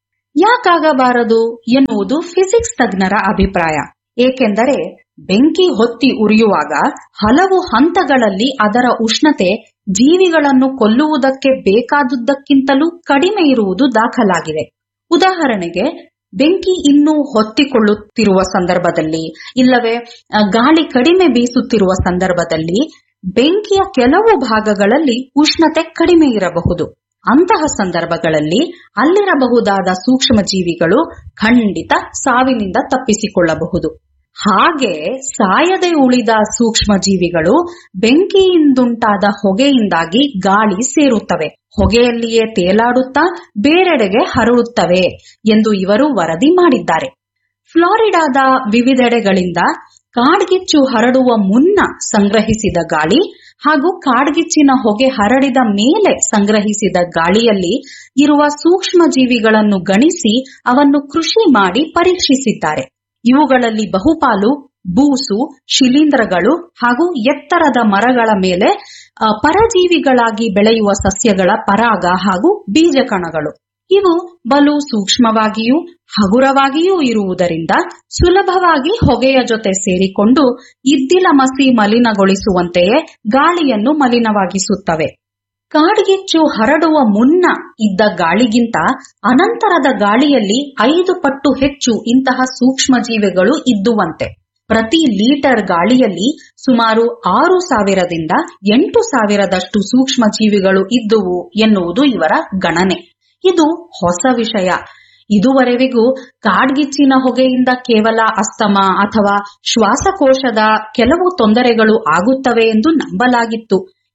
[SPEAKER 1] ಯಾಕಾಗಬಾರದು ಎನ್ನುವುದು ಫಿಸಿಕ್ಸ್ ತಜ್ಞರ ಅಭಿಪ್ರಾಯ ಏಕೆಂದರೆ ಬೆಂಕಿ ಹೊತ್ತಿ ಉರಿಯುವಾಗ ಹಲವು ಹಂತಗಳಲ್ಲಿ ಅದರ ಉಷ್ಣತೆ ಜೀವಿಗಳನ್ನು ಕೊಲ್ಲುವುದಕ್ಕೆ ಬೇಕಾದುದಕ್ಕಿಂತಲೂ ಕಡಿಮೆ ಇರುವುದು ದಾಖಲಾಗಿದೆ ಉದಾಹರಣೆಗೆ ಬೆಂಕಿ ಇನ್ನೂ ಹೊತ್ತಿಕೊಳ್ಳುತ್ತಿರುವ ಸಂದರ್ಭದಲ್ಲಿ ಇಲ್ಲವೇ ಗಾಳಿ ಕಡಿಮೆ ಬೀಸುತ್ತಿರುವ ಸಂದರ್ಭದಲ್ಲಿ ಬೆಂಕಿಯ ಕೆಲವು ಭಾಗಗಳಲ್ಲಿ ಉಷ್ಣತೆ ಕಡಿಮೆ ಇರಬಹುದು ಅಂತಹ ಸಂದರ್ಭಗಳಲ್ಲಿ ಅಲ್ಲಿರಬಹುದಾದ ಸೂಕ್ಷ್ಮ ಜೀವಿಗಳು ಖಂಡಿತ ಸಾವಿನಿಂದ ತಪ್ಪಿಸಿಕೊಳ್ಳಬಹುದು ಹಾಗೆ ಸಾಯದೆ ಉಳಿದ ಸೂಕ್ಷ್ಮ ಜೀವಿಗಳು ಬೆಂಕಿಯಿಂದುಂಟಾದ ಹೊಗೆಯಿಂದಾಗಿ ಗಾಳಿ ಸೇರುತ್ತವೆ ಹೊಗೆಯಲ್ಲಿಯೇ ತೇಲಾಡುತ್ತಾ ಬೇರೆಡೆಗೆ ಹರಡುತ್ತವೆ ಎಂದು ಇವರು ವರದಿ ಮಾಡಿದ್ದಾರೆ ಫ್ಲಾರಿಡಾದ ವಿವಿಧೆಡೆಗಳಿಂದ ಕಾಡ್ಗಿಚ್ಚು ಹರಡುವ ಮುನ್ನ ಸಂಗ್ರಹಿಸಿದ ಗಾಳಿ ಹಾಗೂ ಕಾಡ್ಗಿಚ್ಚಿನ ಹೊಗೆ ಹರಡಿದ ಮೇಲೆ ಸಂಗ್ರಹಿಸಿದ ಗಾಳಿಯಲ್ಲಿ ಇರುವ ಸೂಕ್ಷ್ಮ ಜೀವಿಗಳನ್ನು ಗಣಿಸಿ ಅವನ್ನು ಕೃಷಿ ಮಾಡಿ ಪರೀಕ್ಷಿಸಿದ್ದಾರೆ ಇವುಗಳಲ್ಲಿ ಬಹುಪಾಲು ಬೂಸು ಶಿಲೀಂಧ್ರಗಳು ಹಾಗೂ ಎತ್ತರದ ಮರಗಳ ಮೇಲೆ ಪರಜೀವಿಗಳಾಗಿ ಬೆಳೆಯುವ ಸಸ್ಯಗಳ ಪರಾಗ ಹಾಗೂ ಬೀಜಕಣಗಳು ಇವು ಬಲು ಸೂಕ್ಷ್ಮವಾಗಿಯೂ ಹಗುರವಾಗಿಯೂ ಇರುವುದರಿಂದ ಸುಲಭವಾಗಿ ಹೊಗೆಯ ಜೊತೆ ಸೇರಿಕೊಂಡು ಇದ್ದಿಲ ಮಸಿ ಮಲಿನಗೊಳಿಸುವಂತೆಯೇ ಗಾಳಿಯನ್ನು ಮಲಿನವಾಗಿಸುತ್ತವೆ ಕಾಡ್ಗಿಚ್ಚು ಹರಡುವ ಮುನ್ನ ಇದ್ದ ಗಾಳಿಗಿಂತ ಅನಂತರದ ಗಾಳಿಯಲ್ಲಿ ಐದು ಪಟ್ಟು ಹೆಚ್ಚು ಇಂತಹ ಸೂಕ್ಷ್ಮ ಜೀವಿಗಳು ಇದ್ದುವಂತೆ ಪ್ರತಿ ಲೀಟರ್ ಗಾಳಿಯಲ್ಲಿ ಸುಮಾರು ಆರು ಸಾವಿರದಿಂದ ಎಂಟು ಸಾವಿರದಷ್ಟು ಸೂಕ್ಷ್ಮ ಜೀವಿಗಳು ಇದ್ದುವು ಎನ್ನುವುದು ಇವರ ಗಣನೆ ಇದು ಹೊಸ ವಿಷಯ ಇದುವರೆವಿಗೂ ಕಾಡ್ಗಿಚ್ಚಿನ ಹೊಗೆಯಿಂದ ಕೇವಲ ಅಸ್ತಮ ಅಥವಾ ಶ್ವಾಸಕೋಶದ ಕೆಲವು ತೊಂದರೆಗಳು ಆಗುತ್ತವೆ ಎಂದು ನಂಬಲಾಗಿತ್ತು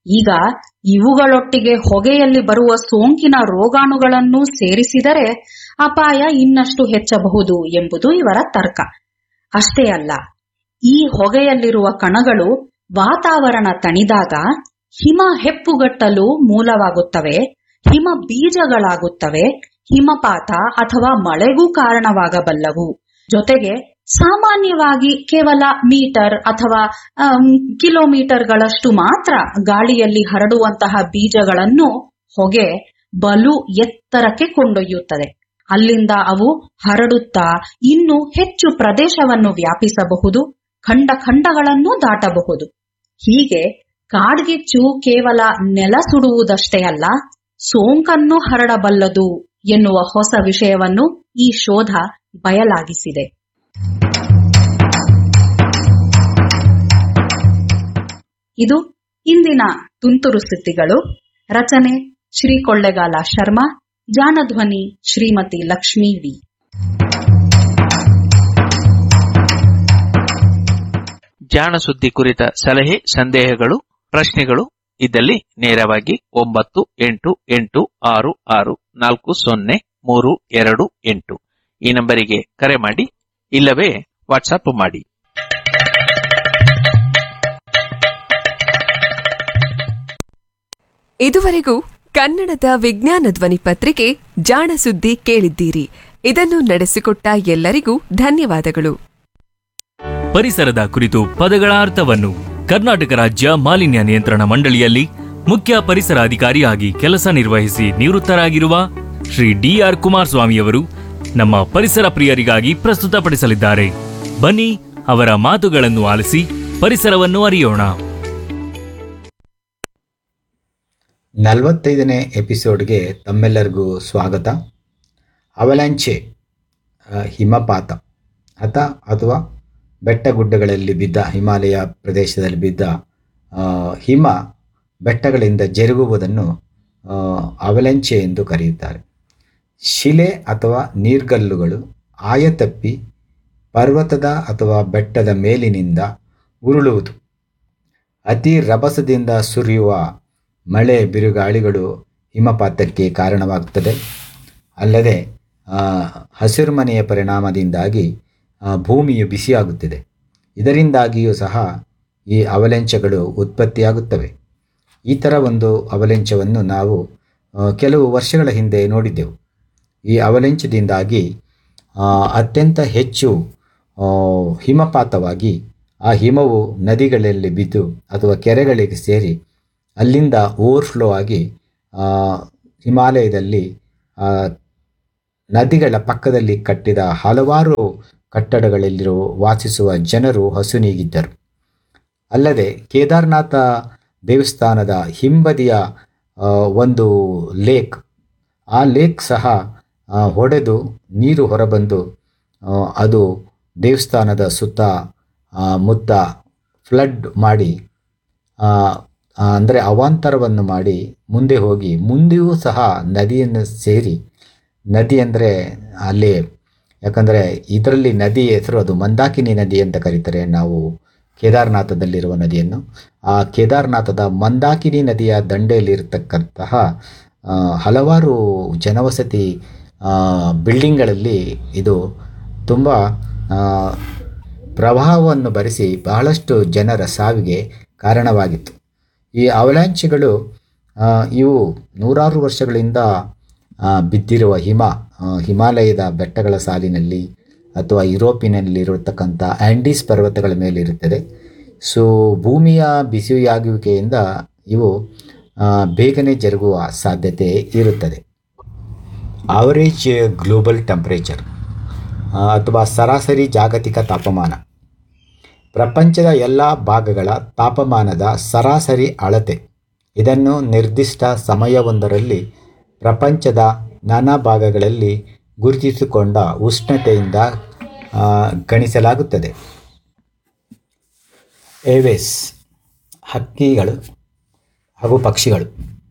[SPEAKER 1] ಈಗ ಇವುಗಳೊಟ್ಟಿಗೆ ಹೊಗೆಯಲ್ಲಿ ಬರುವ ಸೋಂಕಿನ ರೋಗಾಣುಗಳನ್ನು ಸೇರಿಸಿದರೆ ಅಪಾಯ ಇನ್ನಷ್ಟು ಹೆಚ್ಚಬಹುದು ಎಂಬುದು ಇವರ ತರ್ಕ ಅಷ್ಟೇ ಅಲ್ಲ ಈ ಹೊಗೆಯಲ್ಲಿರುವ ಕಣಗಳು ವಾತಾವರಣ ತಣಿದಾಗ ಹಿಮ ಹೆಪ್ಪುಗಟ್ಟಲು ಮೂಲವಾಗುತ್ತವೆ ಹಿಮ ಬೀಜಗಳಾಗುತ್ತವೆ ಹಿಮಪಾತ ಅಥವಾ ಮಳೆಗೂ ಕಾರಣವಾಗಬಲ್ಲವು ಜೊತೆಗೆ ಸಾಮಾನ್ಯವಾಗಿ ಕೇವಲ ಮೀಟರ್ ಅಥವಾ ಆಮ್, ಕಿಲೋಮೀಟರ್ಗಳಷ್ಟು ಮಾತ್ರ ಗಾಳಿಯಲ್ಲಿ ಹರಡುವಂತಹ ಬೀಜಗಳನ್ನು ಹೊಗೆ ಬಲು ಎತ್ತರಕ್ಕೆ ಕೊಂಡೊಯ್ಯುತ್ತದೆ ಅಲ್ಲಿಂದ ಅವು ಹರಡುತ್ತಾ ಇನ್ನೂ ಹೆಚ್ಚು ಪ್ರದೇಶವನ್ನು ವ್ಯಾಪಿಸಬಹುದು ಖಂಡ ಖಂಡಗಳನ್ನು ದಾಟಬಹುದು ಹೀಗೆ ಕಾಡ್ಗಿಚ್ಚು ಕೇವಲ ನೆಲ ಸುಡುವುದಷ್ಟೇ ಅಲ್ಲ ಸೋಂಕನ್ನು ಹರಡಬಲ್ಲದು ಎನ್ನುವ ಹೊಸ ವಿಷಯವನ್ನು ಈ ಶೋಧ ಬಯಲಾಗಿಸಿದೆ ಇದು ಇಂದಿನ ತುಂತುರು ಸ್ಥಿತಿಗಳು ರಚನೆ ಶ್ರೀ ಕೊಳ್ಳೆಗಾಲ ಶರ್ಮಾ ಜಾಣಧ್ವನಿ ಶ್ರೀಮತಿ ಲಕ್ಷ್ಮೀ ವಿ
[SPEAKER 2] ಜಾಣ ಸುದ್ದಿ ಕುರಿತ ಸಲಹೆ ಸಂದೇಹಗಳು ಪ್ರಶ್ನೆಗಳು ಇದ್ದಲ್ಲಿ ನೇರವಾಗಿ ಒಂಬತ್ತು ಎಂಟು ಎಂಟು ಆರು ಆರು ನಾಲ್ಕು ಸೊನ್ನೆ ಮೂರು ಎರಡು ಎಂಟು ಈ ನಂಬರಿಗೆ ಕರೆ ಮಾಡಿ ಇಲ್ಲವೇ ವಾಟ್ಸಪ್ ಮಾಡಿ
[SPEAKER 3] ಇದುವರೆಗೂ ಕನ್ನಡದ ವಿಜ್ಞಾನ ಧ್ವನಿ ಪತ್ರಿಕೆ ಜಾಣ ಸುದ್ದಿ ಕೇಳಿದ್ದೀರಿ ಇದನ್ನು ನಡೆಸಿಕೊಟ್ಟ ಎಲ್ಲರಿಗೂ ಧನ್ಯವಾದಗಳು
[SPEAKER 4] ಪರಿಸರದ ಕುರಿತು ಪದಗಳ ಅರ್ಥವನ್ನು ಕರ್ನಾಟಕ ರಾಜ್ಯ ಮಾಲಿನ್ಯ ನಿಯಂತ್ರಣ ಮಂಡಳಿಯಲ್ಲಿ ಮುಖ್ಯ ಪರಿಸರ ಅಧಿಕಾರಿಯಾಗಿ ಕೆಲಸ ನಿರ್ವಹಿಸಿ ನಿವೃತ್ತರಾಗಿರುವ ಶ್ರೀ ಡಿಆರ್ ಕುಮಾರಸ್ವಾಮಿಯವರು ನಮ್ಮ ಪರಿಸರ ಪ್ರಿಯರಿಗಾಗಿ ಪ್ರಸ್ತುತಪಡಿಸಲಿದ್ದಾರೆ ಬನ್ನಿ ಅವರ ಮಾತುಗಳನ್ನು ಆಲಿಸಿ ಪರಿಸರವನ್ನು ಅರಿಯೋಣ
[SPEAKER 5] ನಲವತ್ತೈದನೇ ಎಪಿಸೋಡ್ಗೆ ತಮ್ಮೆಲ್ಲರಿಗೂ ಸ್ವಾಗತ ಅವಲಾಂಚೆ ಆ, ಹಿಮಪಾತ ಅಥ ಅಥವಾ ಬೆಟ್ಟಗುಡ್ಡಗಳಲ್ಲಿ ಬಿದ್ದ ಹಿಮಾಲಯ ಪ್ರದೇಶದಲ್ಲಿ ಬಿದ್ದ ಆ, ಹಿಮ ಬೆಟ್ಟಗಳಿಂದ ಜರುಗುವುದನ್ನು ಆ, ಅವಲಂಚೆ ಎಂದು ಕರೆಯುತ್ತಾರೆ ಶಿಲೆ ಅಥವಾ ನೀರ್ಗಲ್ಲುಗಳು ಆಯತಪ್ಪಿ ಪರ್ವತದ ಅಥವಾ ಬೆಟ್ಟದ ಮೇಲಿನಿಂದ ಉರುಳುವುದು ಅತಿ ರಭಸದಿಂದ ಸುರಿಯುವ ಮಳೆ ಬಿರುಗಾಳಿಗಳು ಹಿಮಪಾತಕ್ಕೆ ಕಾರಣವಾಗುತ್ತದೆ ಅಲ್ಲದೆ ಆ, ಹಸಿರುಮನೆಯ ಪರಿಣಾಮದಿಂದಾಗಿ ಆ, ಭೂಮಿಯು ಬಿಸಿಯಾಗುತ್ತಿದೆ ಇದರಿಂದಾಗಿಯೂ ಸಹ ಈ ಅವಲೆಂಚಗಳು ಉತ್ಪತ್ತಿಯಾಗುತ್ತವೆ ಈ ಥರ ಒಂದು ಅವಲೆಂಚವನ್ನು ನಾವು ಆ, ಕೆಲವು ವರ್ಷಗಳ ಹಿಂದೆ ನೋಡಿದ್ದೆವು ಈ ಅವಲೆಂಚದಿಂದಾಗಿ ಆ, ಅತ್ಯಂತ ಹೆಚ್ಚು ಆ, ಹಿಮಪಾತವಾಗಿ ಆ ಹಿಮವು ನದಿಗಳಲ್ಲಿ ಬಿದ್ದು ಅಥವಾ ಕೆರೆಗಳಿಗೆ ಸೇರಿ ಅಲ್ಲಿಂದ ಓವರ್ಫ್ಲೋ ಆಗಿ ಆ, ಹಿಮಾಲಯದಲ್ಲಿ ಆ, ನದಿಗಳ ಪಕ್ಕದಲ್ಲಿ ಕಟ್ಟಿದ ಹಲವಾರು ಕಟ್ಟಡಗಳಲ್ಲಿರುವ ವಾಸಿಸುವ ಜನರು ಹಸು ನೀಗಿದ್ದರು ಅಲ್ಲದೆ ಕೇದಾರನಾಥ ದೇವಸ್ಥಾನದ ಹಿಂಬದಿಯ ಆ, ಒಂದು ಲೇಕ್ ಆ ಲೇಕ್ ಸಹ ಆ, ಹೊಡೆದು ನೀರು ಹೊರಬಂದು ಆ, ಅದು ದೇವಸ್ಥಾನದ ಸುತ್ತ ಆ, ಮುತ್ತ ಫ್ಲಡ್ ಮಾಡಿ ಅಂದರೆ ಅವಾಂತರವನ್ನು ಮಾಡಿ ಮುಂದೆ ಹೋಗಿ ಮುಂದೆಯೂ ಸಹ ನದಿಯನ್ನು ಸೇರಿ ನದಿ ಅಂದರೆ ಅಲ್ಲಿ ಯಾಕಂದರೆ ಇದರಲ್ಲಿ ನದಿ ಹೆಸರು ಅದು ಮಂದಾಕಿನಿ ನದಿ ಅಂತ ಕರೀತಾರೆ ನಾವು ಕೇದಾರನಾಥದಲ್ಲಿರುವ ನದಿಯನ್ನು ಆ ಕೇದಾರನಾಥದ ಮಂದಾಕಿನಿ ನದಿಯ ದಂಡೆಯಲ್ಲಿರತಕ್ಕಂತಹ ಆ, ಹಲವಾರು ಜನವಸತಿ ಆ, ಬಿಲ್ಡಿಂಗ್ಗಳಲ್ಲಿ ಇದು ತುಂಬ ಆ, ಪ್ರವಾಹವನ್ನು ಭರಿಸಿ ಬಹಳಷ್ಟು ಜನರ ಸಾವಿಗೆ ಕಾರಣವಾಗಿತ್ತು ಈ ಅವಲಾಂಚಿಗಳು ಆ, ಇವು ನೂರಾರು ವರ್ಷಗಳಿಂದ ಆ, ಬಿದ್ದಿರುವ ಹಿಮ ಆ, ಹಿಮಾಲಯದ ಬೆಟ್ಟಗಳ ಸಾಲಿನಲ್ಲಿ ಅಥವಾ ಯುರೋಪಿನಲ್ಲಿರತಕ್ಕಂಥ ಆ್ಯಂಡೀಸ್ ಪರ್ವತಗಳ ಮೇಲೆ ಇರುತ್ತದೆ ಸೊ ಭೂಮಿಯ ಬಿಸಿಯಾಗುವಿಕೆಯಿಂದ ಇವು ಆ, ಬೇಗನೆ ಜರುಗುವ ಸಾಧ್ಯತೆ ಇರುತ್ತದೆ ಆವರೇಜ್ ಗ್ಲೋಬಲ್ ಟೆಂಪರೇಚರ್ ಅಥವಾ ಸರಾಸರಿ ಜಾಗತಿಕ ತಾಪಮಾನ ಪ್ರಪಂಚದ ಎಲ್ಲ ಭಾಗಗಳ ತಾಪಮಾನದ ಸರಾಸರಿ ಅಳತೆ ಇದನ್ನು ನಿರ್ದಿಷ್ಟ ಸಮಯವೊಂದರಲ್ಲಿ ಪ್ರಪಂಚದ ನಾನಾ ಭಾಗಗಳಲ್ಲಿ ಗುರುತಿಸಿಕೊಂಡ ಉಷ್ಣತೆಯಿಂದ ಆ, ಗಣಿಸಲಾಗುತ್ತದೆ ಏವೇಸ್ ಹಕ್ಕಿಗಳು ಹಾಗೂ ಪಕ್ಷಿಗಳು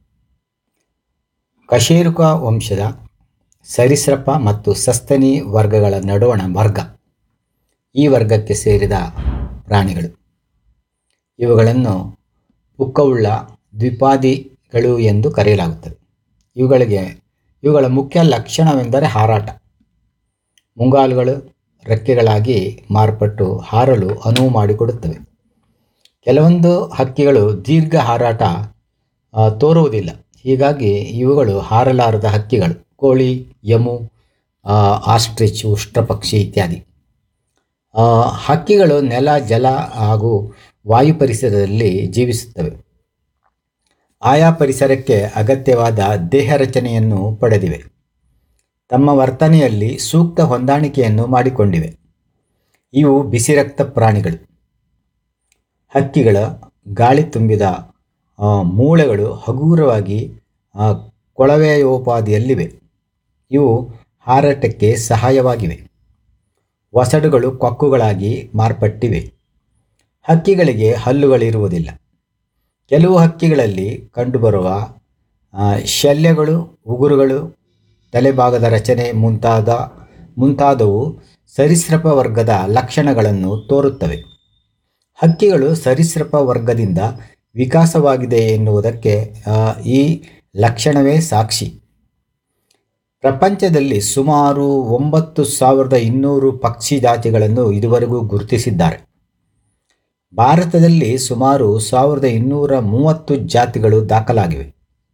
[SPEAKER 5] ಕಶೇರುಕ ವಂಶದ ಸರೀಸೃಪ ಮತ್ತು ಸಸ್ತನಿ ವರ್ಗಗಳ ನಡುವಣ ವರ್ಗ ಈ ವರ್ಗಕ್ಕೆ ಸೇರಿದ ಪ್ರಾಣಿಗಳು ಇವುಗಳನ್ನು ಪುಕ್ಕವುಳ್ಳ ದ್ವಿಪಾದಿಗಳು ಎಂದು ಕರೆಯಲಾಗುತ್ತದೆ ಇವುಗಳಿಗೆ ಇವುಗಳ ಮುಖ್ಯ ಲಕ್ಷಣವೆಂದರೆ ಹಾರಾಟ ಮುಂಗಾಲುಗಳು ರೆಕ್ಕೆಗಳಾಗಿ ಮಾರ್ಪಟ್ಟು ಹಾರಲು ಅನುವು ಮಾಡಿಕೊಡುತ್ತವೆ ಕೆಲವೊಂದು ಹಕ್ಕಿಗಳು ದೀರ್ಘ ಹಾರಾಟ ಆ, ತೋರುವುದಿಲ್ಲ ಹೀಗಾಗಿ ಇವುಗಳು ಹಾರಲಾರದ ಹಕ್ಕಿಗಳು ಕೋಳಿ ಯಮು ಆ, ಆಸ್ಟ್ರಿಚ್ ಉಷ್ಟ್ರಪಕ್ಷಿ ಇತ್ಯಾದಿ ಆ, ಹಕ್ಕಿಗಳು ನೆಲ ಜಲ ಹಾಗೂ ವಾಯು ಪರಿಸರದಲ್ಲಿ ಜೀವಿಸುತ್ತವೆ ಆಯಾ ಪರಿಸರಕ್ಕೆ ಅಗತ್ಯವಾದ ದೇಹ ರಚನೆಯನ್ನು ಪಡೆದಿವೆ ತಮ್ಮ ವರ್ತನೆಯಲ್ಲಿ ಸೂಕ್ತ ಹೊಂದಾಣಿಕೆಯನ್ನು ಮಾಡಿಕೊಂಡಿವೆ ಇವು ಬಿಸಿರಕ್ತ ಪ್ರಾಣಿಗಳು ಹಕ್ಕಿಗಳ ಗಾಳಿ ತುಂಬಿದ ಆ, ಮೂಳೆಗಳು ಹಗುರವಾಗಿ ಆ, ಕೊಳವೆಯೋಪಾದಿಯಲ್ಲಿವೆ ಇವು ಹಾರಾಟಕ್ಕೆ ಸಹಾಯವಾಗಿವೆ ಒಸಡುಗಳು ಕೊಕ್ಕುಗಳಾಗಿ ಮಾರ್ಪಟ್ಟಿವೆ ಹಕ್ಕಿಗಳಿಗೆ ಹಲ್ಲುಗಳಿರುವುದಿಲ್ಲ ಕೆಲವು ಹಕ್ಕಿಗಳಲ್ಲಿ ಕಂಡುಬರುವ ಆ, ಶಲ್ಯಗಳು ಉಗುರುಗಳು ತಲೆಭಾಗದ ರಚನೆ ಮುಂತಾದ ಮುಂತಾದವು ಸರೀಸೃಪ ವರ್ಗದ ಲಕ್ಷಣಗಳನ್ನು ತೋರುತ್ತವೆ ಹಕ್ಕಿಗಳು ಸರೀಸೃಪ ವರ್ಗದಿಂದ ವಿಕಾಸವಾಗಿದೆ ಎನ್ನುವುದಕ್ಕೆ ಆ, ಈ ಲಕ್ಷಣವೇ ಸಾಕ್ಷಿ ಪ್ರಪಂಚದಲ್ಲಿ ಸುಮಾರು ಒಂಬತ್ತು ಸಾವಿರದ ಇನ್ನೂರು ಪಕ್ಷಿ ಜಾತಿಗಳನ್ನು ಇದುವರೆಗೂ ಗುರುತಿಸಿದ್ದಾರೆ ಭಾರತದಲ್ಲಿ ಸುಮಾರು ಸಾವಿರದ ಇನ್ನೂರ ಮೂವತ್ತು ಜಾತಿಗಳು ದಾಖಲಾಗಿವೆ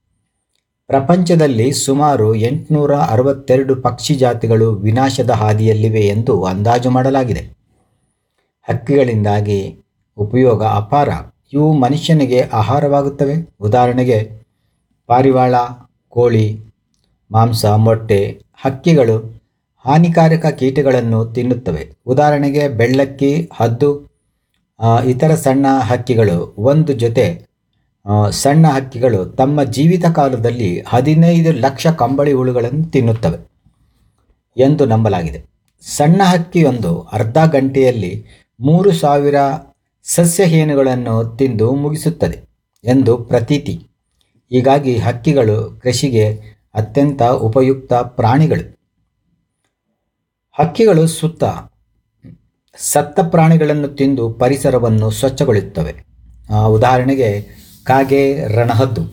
[SPEAKER 5] ಪ್ರಪಂಚದಲ್ಲಿ ಸುಮಾರು ಎಂಟುನೂರ ಅರವತ್ತೆರಡು ಪಕ್ಷಿ ಜಾತಿಗಳು ವಿನಾಶದ ಹಾದಿಯಲ್ಲಿವೆ ಎಂದು ಅಂದಾಜು ಮಾಡಲಾಗಿದೆ ಹಕ್ಕಿಗಳಿಂದಾಗಿ ಉಪಯೋಗ ಅಪಾರ ಇವು ಮನುಷ್ಯನಿಗೆ ಆಹಾರವಾಗುತ್ತವೆ ಉದಾಹರಣೆಗೆ ಪಾರಿವಾಳ ಕೋಳಿ ಮಾಂಸ ಮೊಟ್ಟೆ ಹಕ್ಕಿಗಳು ಹಾನಿಕಾರಕ ಕೀಟಗಳನ್ನು ತಿನ್ನುತ್ತವೆ ಉದಾಹರಣೆಗೆ ಬೆಳ್ಳಕ್ಕಿ ಹದ್ದು ಆ, ಇತರ ಸಣ್ಣ ಹಕ್ಕಿಗಳು ಒಂದು ಜೊತೆ ಆ, ಸಣ್ಣ ಹಕ್ಕಿಗಳು ತಮ್ಮ ಜೀವಿತ ಕಾಲದಲ್ಲಿ ಹದಿನೈದು ಲಕ್ಷ ಕಂಬಳಿ ಹುಳುಗಳನ್ನು ತಿನ್ನುತ್ತವೆ ಎಂದು ನಂಬಲಾಗಿದೆ ಸಣ್ಣ ಹಕ್ಕಿಯೊಂದು ಅರ್ಧ ಗಂಟೆಯಲ್ಲಿ ಮೂರು ಸಾವಿರ ಸಸ್ಯಹೀನುಗಳನ್ನು ತಿಂದು ಮುಗಿಸುತ್ತದೆ ಎಂದು ಪ್ರತೀತಿ ಹೀಗಾಗಿ ಹಕ್ಕಿಗಳು ಕೃಷಿಗೆ ಅತ್ಯಂತ ಉಪಯುಕ್ತ ಪ್ರಾಣಿಗಳು ಹಕ್ಕಿಗಳು ಸುತ್ತ ಸತ್ತ ಪ್ರಾಣಿಗಳನ್ನು ತಿಂದು ಪರಿಸರವನ್ನು ಸ್ವಚ್ಛಗೊಳಿಸುತ್ತವೆ ಆ, ಉದಾಹರಣೆಗೆ ಕಾಗೆ ರಣಹದ್ದು